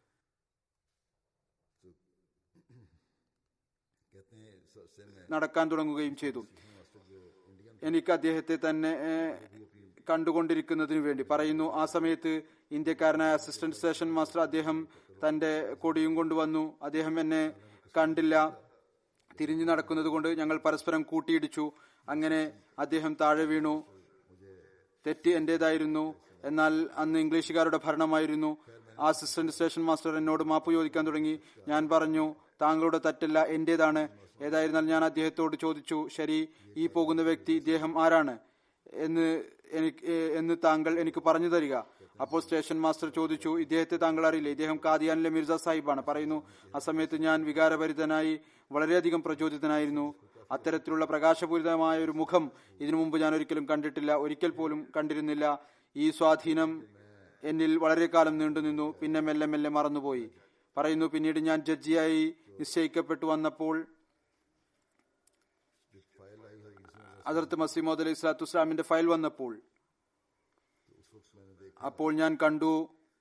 कहते हैं स- सिंध में നടക്കാൻ തുടങ്ങുകയും ചെയ്തു എനിക്ക് അദ്ദേഹത്തെ തന്നെ ഏഹ്, കണ്ടുകൊണ്ടിരിക്കുന്നതിന് വേണ്ടി പറയുന്നു ആ സമയത്ത് ഇന്ത്യക്കാരനായ അസിസ്റ്റന്റ് സ്റ്റേഷൻ മാസ്റ്റർ അദ്ദേഹം തന്റെ കൊടിയും കൊണ്ടുവന്നു അദ്ദേഹം എന്നെ കണ്ടില്ല തിരിഞ്ഞു നടക്കുന്നത് കൊണ്ട് ഞങ്ങൾ പരസ്പരം കൂട്ടിയിടിച്ചു അങ്ങനെ അദ്ദേഹം താഴെ വീണു തെറ്റ് എന്റേതായിരുന്നു എന്നാൽ അന്ന് ഇംഗ്ലീഷുകാരുടെ ഭരണമായിരുന്നു ആ അസിസ്റ്റന്റ് സ്റ്റേഷൻ മാസ്റ്റർ എന്നോട് മാപ്പ് ചോദിക്കാൻ തുടങ്ങി ഞാൻ പറഞ്ഞു താങ്കളുടെ തെറ്റല്ല എന്റേതാണ് ഏതായിരുന്നാൽ ഞാൻ അദ്ദേഹത്തോട് ചോദിച്ചു ശരി ഈ പോകുന്ന വ്യക്തി ഇദ്ദേഹം ആരാണ് എന്ന് എനിക്ക് എന്ന് താങ്കൾ എനിക്ക് പറഞ്ഞു തരിക അപ്പോൾ സ്റ്റേഷൻ മാസ്റ്റർ ചോദിച്ചു ഇദ്ദേഹത്തെ താങ്കൾ അറിയില്ല ഇദ്ദേഹം കാദിയാനിലെ മിർസ സാഹിബാണ് പറയുന്നു ആ സമയത്ത് ഞാൻ വികാരഭരിതനായി വളരെയധികം പ്രചോദിതനായിരുന്നു അത്തരത്തിലുള്ള പ്രകാശപൂരിതമായ ഒരു മുഖം ഇതിനു മുമ്പ് ഞാൻ ഒരിക്കലും കണ്ടിട്ടില്ല ഒരിക്കൽ പോലും കണ്ടിരുന്നില്ല ഈ സ്വാധീനം എന്നിൽ വളരെ കാലം നീണ്ടുനിന്നു പിന്നെ മെല്ലെ മെല്ലെ മറന്നുപോയി പറയുന്നു പിന്നീട് ഞാൻ ജഡ്ജിയായി നിശ്ചയിക്കപ്പെട്ടു വന്നപ്പോൾ അതിർത്ത് മസീമോദ് അലൈഹി സ്വലാത്തു വസ്സലാമിന്റെ ഫയൽ വന്നപ്പോൾ അപ്പോൾ ഞാൻ കണ്ടു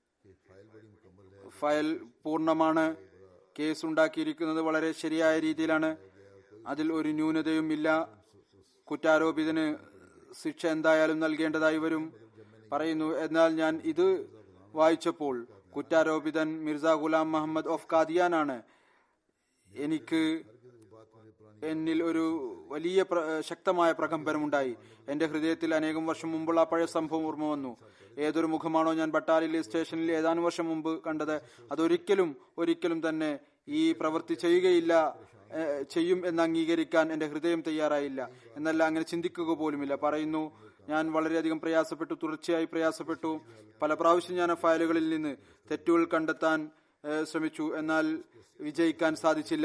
ഫയൽ പൂർണ്ണമാണ് കേസ് ഉണ്ടാക്കിയിരിക്കുന്നത് വളരെ ശരിയായ രീതിയിലാണ് അതിൽ ഒരു ന്യൂനതയും ഇല്ല കുറ്റാരോപിതന് ശിക്ഷ എന്തായാലും നൽകേണ്ടതായി വരും പറയുന്നു എന്നാൽ ഞാൻ ഇത് വായിച്ചപ്പോൾ കുറ്റാരോപിതൻ മിർസ ഗുലാം മുഹമ്മദ് ഓഫ് കാദിയാനാണ് എനിക്ക് എന്നിൽ ഒരു വലിയ പ്ര- ശക്തമായ പ്രകമ്പനമുണ്ടായി എന്റെ ഹൃദയത്തിൽ അനേകം വർഷം മുമ്പുള്ള ആ പഴയ സംഭവം ഓർമ്മ വന്നു ഏതൊരു മുഖമാണോ ഞാൻ ബട്ടാലിലെ സ്റ്റേഷനിൽ ഏതാനും വർഷം മുമ്പ് കണ്ടത് അതൊരിക്കലും ഒരിക്കലും തന്നെ ഈ പ്രവൃത്തി ചെയ്യുകയില്ല ഏഹ്, ചെയ്യും എന്ന് അംഗീകരിക്കാൻ എന്റെ ഹൃദയം തയ്യാറായില്ല എന്നല്ല അങ്ങനെ ചിന്തിക്കുക പോലുമില്ല പറയുന്നു ഞാൻ വളരെയധികം പ്രയാസപ്പെട്ടു തുടർച്ചയായി പ്രയാസപ്പെട്ടു പല പ്രാവശ്യം ഞാൻ ആ ഫയലുകളിൽ നിന്ന് തെറ്റുകൾ കണ്ടെത്താൻ ഏഹ്, ശ്രമിച്ചു എന്നാൽ വിജയിക്കാൻ സാധിച്ചില്ല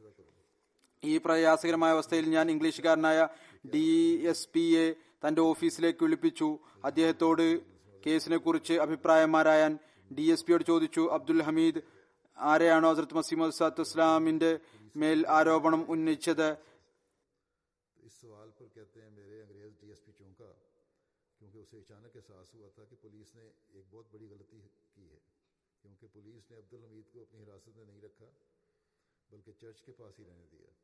ഈ പ്രയാസകരമായ അവസ്ഥയിൽ ഞാൻ ഇംഗ്ലീഷുകാരനായ ഡി എസ് പിയെ തന്റെ ഓഫീസിലേക്ക് വിളിപ്പിച്ചു അദ്ദേഹത്തോട് കേസിനെ കുറിച്ച് അഭിപ്രായമാരായാൻ ഡി എസ് പിയോട് ചോദിച്ചു അബ്ദുൽ ഹമീദ് ആരെയാണോ ഹസരത്ത് മസീമദ് സാത്ത് ഇസ്ലാമിന്റെ മേൽ ആരോപണം ഉന്നയിച്ചത് इस सवाल पर कहते हैं मेरे अंग्रेज डीएसपी चौंका क्योंकि उसे अचानक एहसास हुआ था कि पुलिस ने एक बहुत बड़ी गलती की है क्योंकि पुलिस ने अब्दुल हमीद को अपनी हिरासत में नहीं रखा बल्कि चर्च के पास ही रहने दिया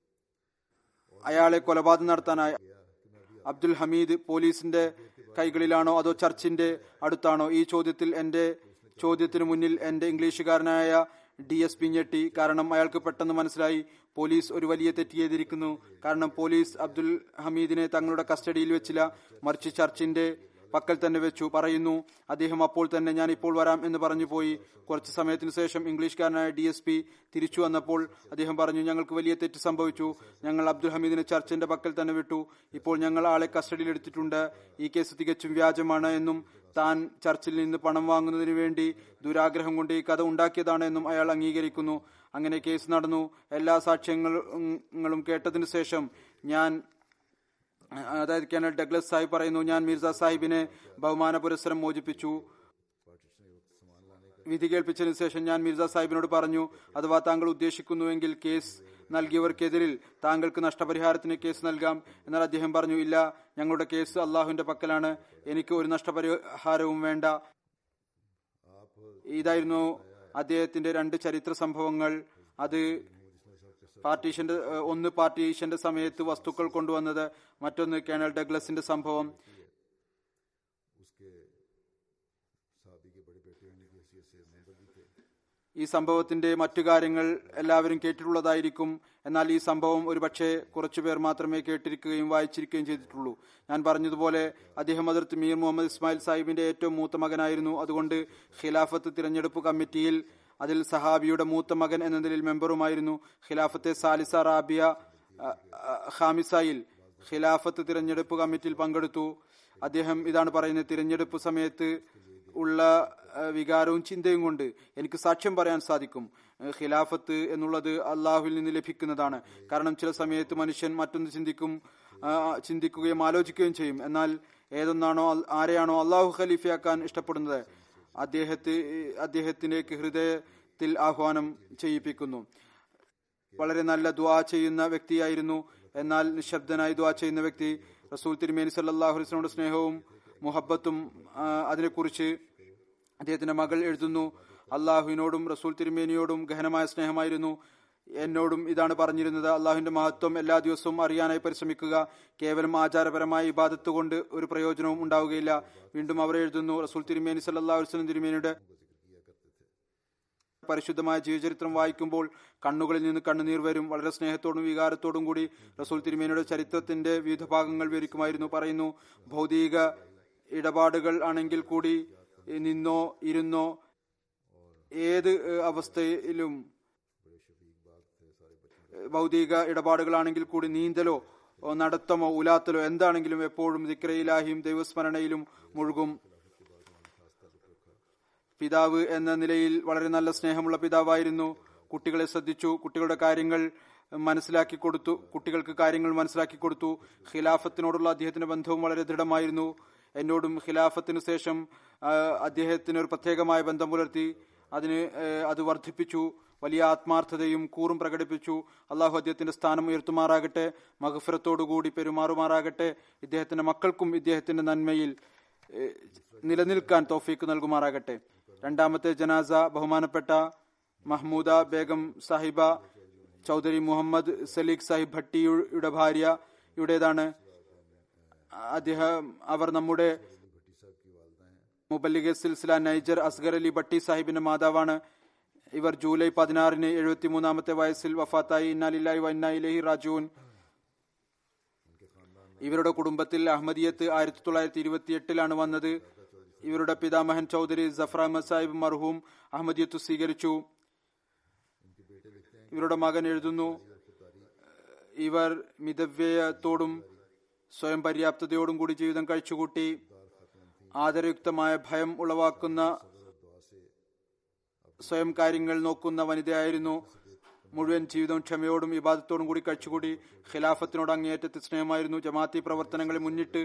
അയാളെ കൊലപാതകം നടത്താനായി അബ്ദുൽ ഹമീദ് പോലീസിന്റെ കൈകളിലാണോ അതോ ചർച്ചിന്റെ അടുത്താണോ ഈ ചോദ്യത്തിൽ എന്റെ ചോദ്യത്തിന് മുന്നിൽ എന്റെ ഇംഗ്ലീഷുകാരനായ ഡി എസ് പി ഞെട്ടി കാരണം അയാൾക്ക് പെട്ടെന്ന് മനസ്സിലായി പോലീസ് ഒരു വലിയ തെറ്റ് ചെയ്തിരിക്കുന്നു കാരണം പോലീസ് അബ്ദുൽ ഹമീദിനെ തങ്ങളുടെ കസ്റ്റഡിയിൽ വെച്ചില്ല മറിച്ച് ചർച്ചിന്റെ പക്കൽ തന്നെ വെച്ചു പറയുന്നു അദ്ദേഹം അപ്പോൾ തന്നെ ഞാൻ ഇപ്പോൾ വരാം എന്ന് പറഞ്ഞു പോയി കുറച്ച് സമയത്തിന് ശേഷം ഇംഗ്ലീഷുകാരനായ ഡി എസ് പി തിരിച്ചു വന്നപ്പോൾ അദ്ദേഹം പറഞ്ഞു ഞങ്ങൾക്ക് വലിയ തെറ്റ് സംഭവിച്ചു ഞങ്ങൾ അബ്ദുൽ ഹമീദിനെ ചർച്ചിന്റെ പക്കൽ തന്നെ വിട്ടു ഇപ്പോൾ ഞങ്ങൾ ആളെ കസ്റ്റഡിയിൽ എടുത്തിട്ടുണ്ട് ഈ കേസ് തികച്ചും വ്യാജമാണ് എന്നും താൻ ചർച്ചിൽ നിന്ന് പണം വാങ്ങുന്നതിന് വേണ്ടി ദുരാഗ്രഹം കൊണ്ട് ഈ കഥ ഉണ്ടാക്കിയതാണ് എന്നും അയാൾ അംഗീകരിക്കുന്നു അങ്ങനെ കേസ് നടന്നു എല്ലാ സാക്ഷ്യങ്ങളും കേട്ടതിനു ശേഷം ഞാൻ അതായത് കേണൽ ഡഗ്ലസ് സാഹിബ് പറയുന്നു ഞാൻ മിർസ സാഹിബിനെ ബഹുമാന പുരസ്സരം മോചിപ്പിച്ചു വിധി കേൾപ്പിച്ചതിനു ശേഷം ഞാൻ മിർസ സാഹിബിനോട് പറഞ്ഞു അഥവാ താങ്കൾ ഉദ്ദേശിക്കുന്നുവെങ്കിൽ കേസ് നൽകിയവർക്കെതിരിൽ താങ്കൾക്ക് നഷ്ടപരിഹാരത്തിന് കേസ് നൽകാം എന്നാൽ അദ്ദേഹം പറഞ്ഞു ഇല്ല ഞങ്ങളുടെ കേസ് അള്ളാഹുവിന്റെ പക്കലാണ് എനിക്ക് ഒരു നഷ്ടപരിഹാരവും വേണ്ട ഇതായിരുന്നു അദ്ദേഹത്തിന്റെ രണ്ട് ചരിത്ര സംഭവങ്ങൾ അത് പാർട്ടീഷന്റെ ഏഹ്, ഒന്ന് പാർട്ടീഷന്റെ സമയത്ത് വസ്തുക്കൾ കൊണ്ടുവന്നത് മറ്റൊന്ന് കേണൽ ഡഗ്ലസിന്റെ സംഭവം उसके साहबी के बड़े बेटे होने की हैसियत से मेंबर भी थे ഈ സംഭവത്തിന്റെ മറ്റു കാര്യങ്ങൾ എല്ലാവരും കേട്ടിട്ടുള്ളതായിരിക്കും എന്നാൽ ഈ സംഭവം ഒരുപക്ഷെ കുറച്ചുപേർ മാത്രമേ കേട്ടിരിക്കുകയും വായിച്ചിരിക്കുകയും ചെയ്തിട്ടുള്ളൂ ഞാൻ പറഞ്ഞതുപോലെ അദ്ദേഹം അതിർത്ത് മീർ മുഹമ്മദ് ഇസ്മായിൽ സാഹിബിന്റെ ഏറ്റവും മൂത്ത മകനായിരുന്നു അതുകൊണ്ട് ഖിലാഫത്ത് തിരഞ്ഞെടുപ്പ് കമ്മിറ്റിയിൽ അതിൽ സഹാബിയുടെ മൂത്ത മകൻ എന്ന നിലയിൽ മെമ്പറുമായിരുന്നു ഖിലാഫത്തെ സാലിസ റാബിയ അ, അ, ഖാമിസയിൽ ഖിലാഫത്ത് തിരഞ്ഞെടുപ്പ് കമ്മിറ്റിയിൽ പങ്കെടുത്തു അദ്ദേഹം ഇതാണ് പറയുന്നത് തിരഞ്ഞെടുപ്പ് സമയത്ത് ഉള്ള ഏഹ്, വികാരവും ചിന്തയും കൊണ്ട് എനിക്ക് സാക്ഷ്യം പറയാൻ സാധിക്കും ഏഹ്, ഖിലാഫത്ത് എന്നുള്ളത് അള്ളാഹുവിൽ നിന്ന് ലഭിക്കുന്നതാണ് കാരണം ചില സമയത്ത് മനുഷ്യൻ മറ്റൊന്ന് ചിന്തിക്കും ആ, ചിന്തിക്കുകയും ആലോചിക്കുകയും ചെയ്യും എന്നാൽ ഏതൊന്നാണോ അൽ- ആരെയാണോ അള്ളാഹു ഖലീഫയാക്കാൻ ഇഷ്ടപ്പെടുന്നത് അദ്ദേഹത്തെ അദ്ദേഹത്തിലേക്ക് ഹൃദയത്തിൽ ആഹ്വാനം ചെയ്യിപ്പിക്കുന്നു വളരെ നല്ല ദ്വാ ചെയ്യുന്ന വ്യക്തിയായിരുന്നു എന്നാൽ നിശബ്ദനായി ദ്വാ ചെയ്യുന്ന വ്യക്തി റസൂൽ തിരുമേനി സല്ലാഹു അലിസ്ലമോട് സ്നേഹവും മുഹബത്തും ആ, അതിനെക്കുറിച്ച് അദ്ദേഹത്തിന്റെ മകൾ എഴുതുന്നു അള്ളാഹുവിനോടും റസൂൽ തിരുമേനിയോടും ഗഹനമായ സ്നേഹമായിരുന്നു എന്നോടും ഇതാണ് പറഞ്ഞിരുന്നത് അള്ളാഹുവിന്റെ മഹത്വം എല്ലാ ദിവസവും അറിയാനായി പരിശ്രമിക്കുക കേവലം ആചാരപരമായ ഇബാദത്ത് കൊണ്ട് ഒരു പ്രയോജനവും ഉണ്ടാവുകയില്ല വീണ്ടും അവർ എഴുതുന്നു റസൂൽ തിരുമേനി സല്ലാഹു വസ്ലം തിരുമേനിയുടെ പരിശുദ്ധമായ ജീവചരിത്രം വായിക്കുമ്പോൾ കണ്ണുകളിൽ നിന്ന് കണ്ണുനീർ വരും വളരെ സ്നേഹത്തോടും വികാരത്തോടും കൂടി റസൂൽ തിരുമേനിയുടെ ചരിത്രത്തിന്റെ വിവിധ ഭാഗങ്ങൾ വിവരിക്കുമായിരുന്നു പറയുന്നു ഭൗതിക ഇടപാടുകൾ ആണെങ്കിൽ കൂടി നിന്നോ ഇരുന്നോ ഏത് ഏഹ്, അവസ്ഥയിലും ഭൗതിക ഇടപാടുകളാണെങ്കിൽ കൂടി നീന്തലോ ഓ, നടത്തമോ ഉലാത്തലോ എന്താണെങ്കിലും എപ്പോഴും ദിക്രയിലാഹിയും ദൈവസ്മരണയിലും മുഴുകും പിതാവ് എന്ന നിലയിൽ വളരെ നല്ല സ്നേഹമുള്ള പിതാവായിരുന്നു കുട്ടികളെ ശ്രദ്ധിച്ചു കുട്ടികളുടെ കാര്യങ്ങൾ മനസ്സിലാക്കി കൊടുത്തു കുട്ടികൾക്ക് കാര്യങ്ങൾ മനസ്സിലാക്കി കൊടുത്തു ഖിലാഫത്തിനോടുള്ള അദ്ദേഹത്തിന്റെ ബന്ധവും വളരെ ദൃഢമായിരുന്നു എന്നോടും ഖിലാഫത്തിനു ശേഷം ആ, അദ്ദേഹത്തിന് ഒരു പ്രത്യേകമായ ബന്ധം പുലർത്തി അതിന് ഏ, അത് വർദ്ധിപ്പിച്ചു വലിയ ആത്മാർത്ഥതയും കൂറും പ്രകടിപ്പിച്ചു അള്ളാഹു അദ്ദേഹത്തിന്റെ സ്ഥാനം ഉയർത്തുമാറാകട്ടെ മഹഫിറത്തോടുകൂടി പെരുമാറുമാറാകട്ടെ ഇദ്ദേഹത്തിന്റെ മക്കൾക്കും ഇദ്ദേഹത്തിന്റെ നന്മയിൽ ഏ, നിലനിൽക്കാൻ തോഫീക്ക് നൽകുമാറാകട്ടെ രണ്ടാമത്തെ ജനാസ ബഹുമാനപ്പെട്ട മഹ്മൂദ ബേഗം സാഹിബ ചൗധരി മുഹമ്മദ് സലീഖ് സാഹിബ് ഭട്ടിയുടെ ഭാര്യ യുടേതാണ് അദ്ദേഹം അവർ നമ്മുടെ മുബല്ലിഗ സിൽസില നൈജർ അസ്ഗർ അലി ഭട്ടി സാഹിബിന്റെ മാതാവാണ് ഇവർ ജൂലൈ പതിനാറിന് എഴുപത്തിമൂന്നാമത്തെ വയസ്സിൽ വഫാത്തായി ഇന്നാലില്ലായി വന്നായിലഹി റാജൂൻ ഇവരുടെ കുടുംബത്തിൽ അഹമ്മദിയത്ത് ആയിരത്തി തൊള്ളായിരത്തി ഇരുപത്തിയെട്ടിലാണ് വന്നത് ഇവരുടെ പിതാമഹൻ ചൗധരി ജഫർ അഹമ്മദ് സാഹിബ് മർഹൂം അഹമ്മദിയത്ത് സ്വീകരിച്ചു ഇവരുടെ മകൻ എഴുതുന്നു ഇവർ മിതവ്യയത്തോടും സ്വയം പര്യാപ്തതയോടും കൂടി ജീവിതം കഴിച്ചുകൂട്ടി ആദരയുക്തമായ ഭയം ഉളവാക്കുന്ന സ്വയം കാര്യങ്ങൾ നോക്കുന്ന വനിതയായിരുന്നു മുഴുവൻ ജീവിതവും ക്ഷമയോടും വിവാദത്തോടും കൂടി കഴിച്ചുകൂടി ഖിലാഫത്തിനോട് അങ്ങേയറ്റത്തെ സ്നേഹമായിരുന്നു ജമാഅത്തി പ്രവർത്തനങ്ങളെ മുന്നിട്ട്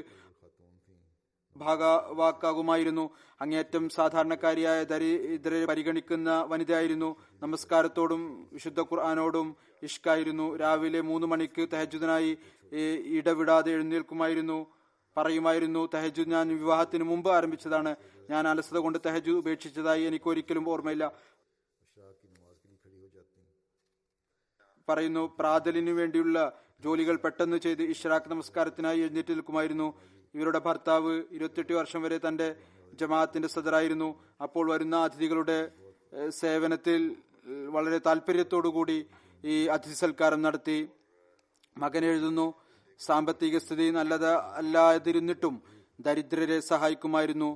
ഭാഗവാക്കാകുമായിരുന്നു അങ്ങേയറ്റം സാധാരണക്കാരിയായ ദരിദ്രരെ പരിഗണിക്കുന്ന വനിതയായിരുന്നു നമസ്കാരത്തോടും വിശുദ്ധ ഖുർആാനോടും ഇഷ്കായിരുന്നു രാവിലെ മൂന്ന് മണിക്ക് തഹജുദിനായി ഇടവിടാതെ എഴുന്നേൽക്കുമായിരുന്നു പറയുമായിരുന്നു തഹജു ഞാൻ വിവാഹത്തിന് മുമ്പ് ആരംഭിച്ചതാണ് ഞാൻ അലസത കൊണ്ട് തഹജു ഉപേക്ഷിച്ചതായി എനിക്ക് ഒരിക്കലും ഓർമ്മയില്ല പറയുന്നു പ്രാതലിനു വേണ്ടിയുള്ള ജോലികൾ പെട്ടെന്ന് ചെയ്ത് ഇഷ്റാഖ് നമസ്കാരത്തിനായി എഴുന്നേറ്റ് നിൽക്കുമായിരുന്നു ഇവരുടെ ഭർത്താവ് ഇരുപത്തിയെട്ട് വർഷം വരെ തന്റെ ജമാഅത്തിന്റെ സദറായിരുന്നു അപ്പോൾ വരുന്ന അതിഥികളുടെ ഏഹ്, സേവനത്തിൽ ഏഹ്, വളരെ താല്പര്യത്തോടുകൂടി ഈ അതിഥി സൽക്കാരം നടത്തി മകൻ എഴുതുന്നു സാമ്പത്തിക സ്ഥിതി നല്ലത് അല്ലാതിരുന്നിട്ടും ദരിദ്രരെ സഹായിക്കുമായിരുന്നു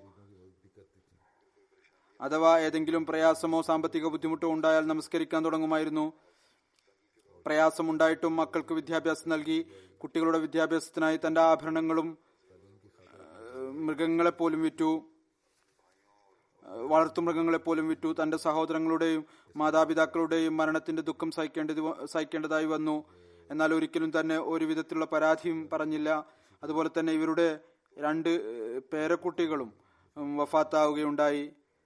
അഥവാ ഏതെങ്കിലും പ്രയാസമോ സാമ്പത്തിക ബുദ്ധിമുട്ടോ ഉണ്ടായാൽ നമസ്കരിക്കാൻ തുടങ്ങുമായിരുന്നു പ്രയാസമുണ്ടായിട്ടും മക്കൾക്ക് വിദ്യാഭ്യാസം നൽകി കുട്ടികളുടെ വിദ്യാഭ്യാസത്തിനായി തന്റെ ആഭരണങ്ങളും ഏഹ്, മൃഗങ്ങളെ പോലും വിറ്റു ഏഹ്, വളർത്തുമൃഗങ്ങളെ പോലും വിറ്റു തന്റെ സഹോദരങ്ങളുടെയും മാതാപിതാക്കളുടെയും മരണത്തിന്റെ ദുഃഖം സഹിക്കേണ്ടത് വ- സഹിക്കേണ്ടതായി വന്നു എന്നാൽ ഒരിക്കലും തന്നെ ഒരു വിധത്തിലുള്ള പരാതിയും പറഞ്ഞില്ല അതുപോലെ തന്നെ ഇവരുടെ രണ്ട് ഏഹ്, പേരക്കുട്ടികളും ഉം, വഫാത്താവുകയുണ്ടായി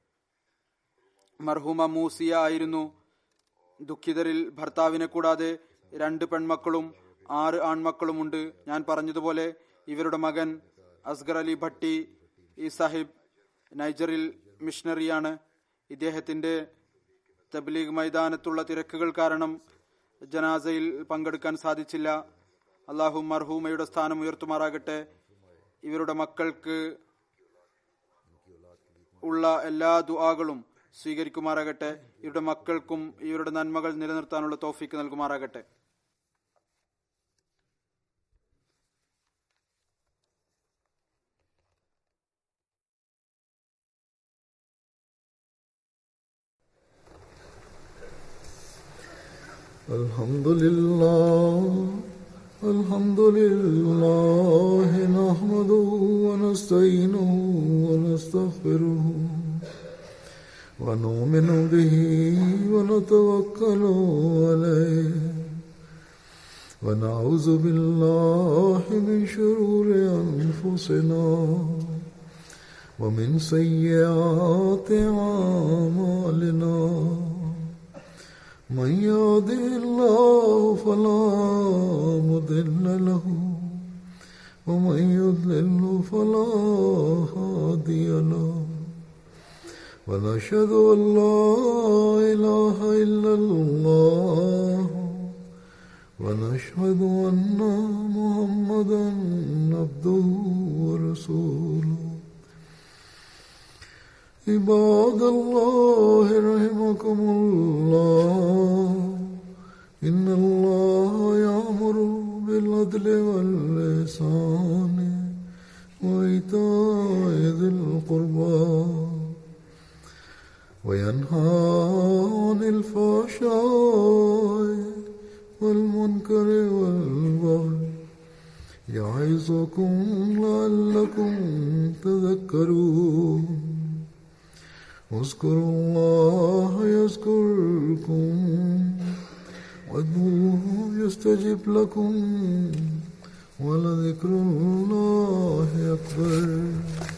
മർഹൂമ മൂസിയ ആയിരുന്നു ദുഃഖിതരിൽ ഭർത്താവിനെ കൂടാതെ രണ്ട് പെൺമക്കളും ആറ് ആൺമക്കളുമുണ്ട് ഞാൻ പറഞ്ഞതുപോലെ ഇവരുടെ മകൻ അസ്ഗർ അലി ഭട്ടി ഈ സാഹിബ് നൈജറിൽ മിഷണറിയാണ് ഇദ്ദേഹത്തിന്റെ തബ്ലീഗ് മൈതാനത്തുള്ള തിരക്കുകൾ കാരണം ജനാസയിൽ പങ്കെടുക്കാൻ സാധിച്ചില്ല അള്ളാഹു മർഹൂമയുടെ സ്ഥാനം ഉയർത്തുമാറാകട്ടെ ഇവരുടെ മക്കൾക്ക് ഉള്ള എല്ലാ ദുആകളും സ്വീകരിക്കുമാറാകട്ടെ ഇവരുടെ മക്കൾക്കും ഇവരുടെ നന്മകൾ നിലനിർത്താനുള്ള തോഫിക്ക് നൽകുമാറാകട്ടെ الحمد لله الحمد لله نحمده ونستعينه ونستغفره ونؤمن به ونتوكل عليه ونعوذ بالله من شرور أنفسنا ومن سيئات أعمالنا من يهده الله فلا مضل له ومن يضلل فلا هادي له ونشهد ان لا اله الا الله ونشهد ان محمدا عبده ورسوله عباد الله رحمكم الله إن الله يأمر بالعدل والإحسان وإيتاء ذي القربى وينهى عن الفحشاء والمنكر والبغي يعظكم لعلكم تذكرون اذكروا الله يذكركم وادعوه يستجب لكم ولذكر الله أكبر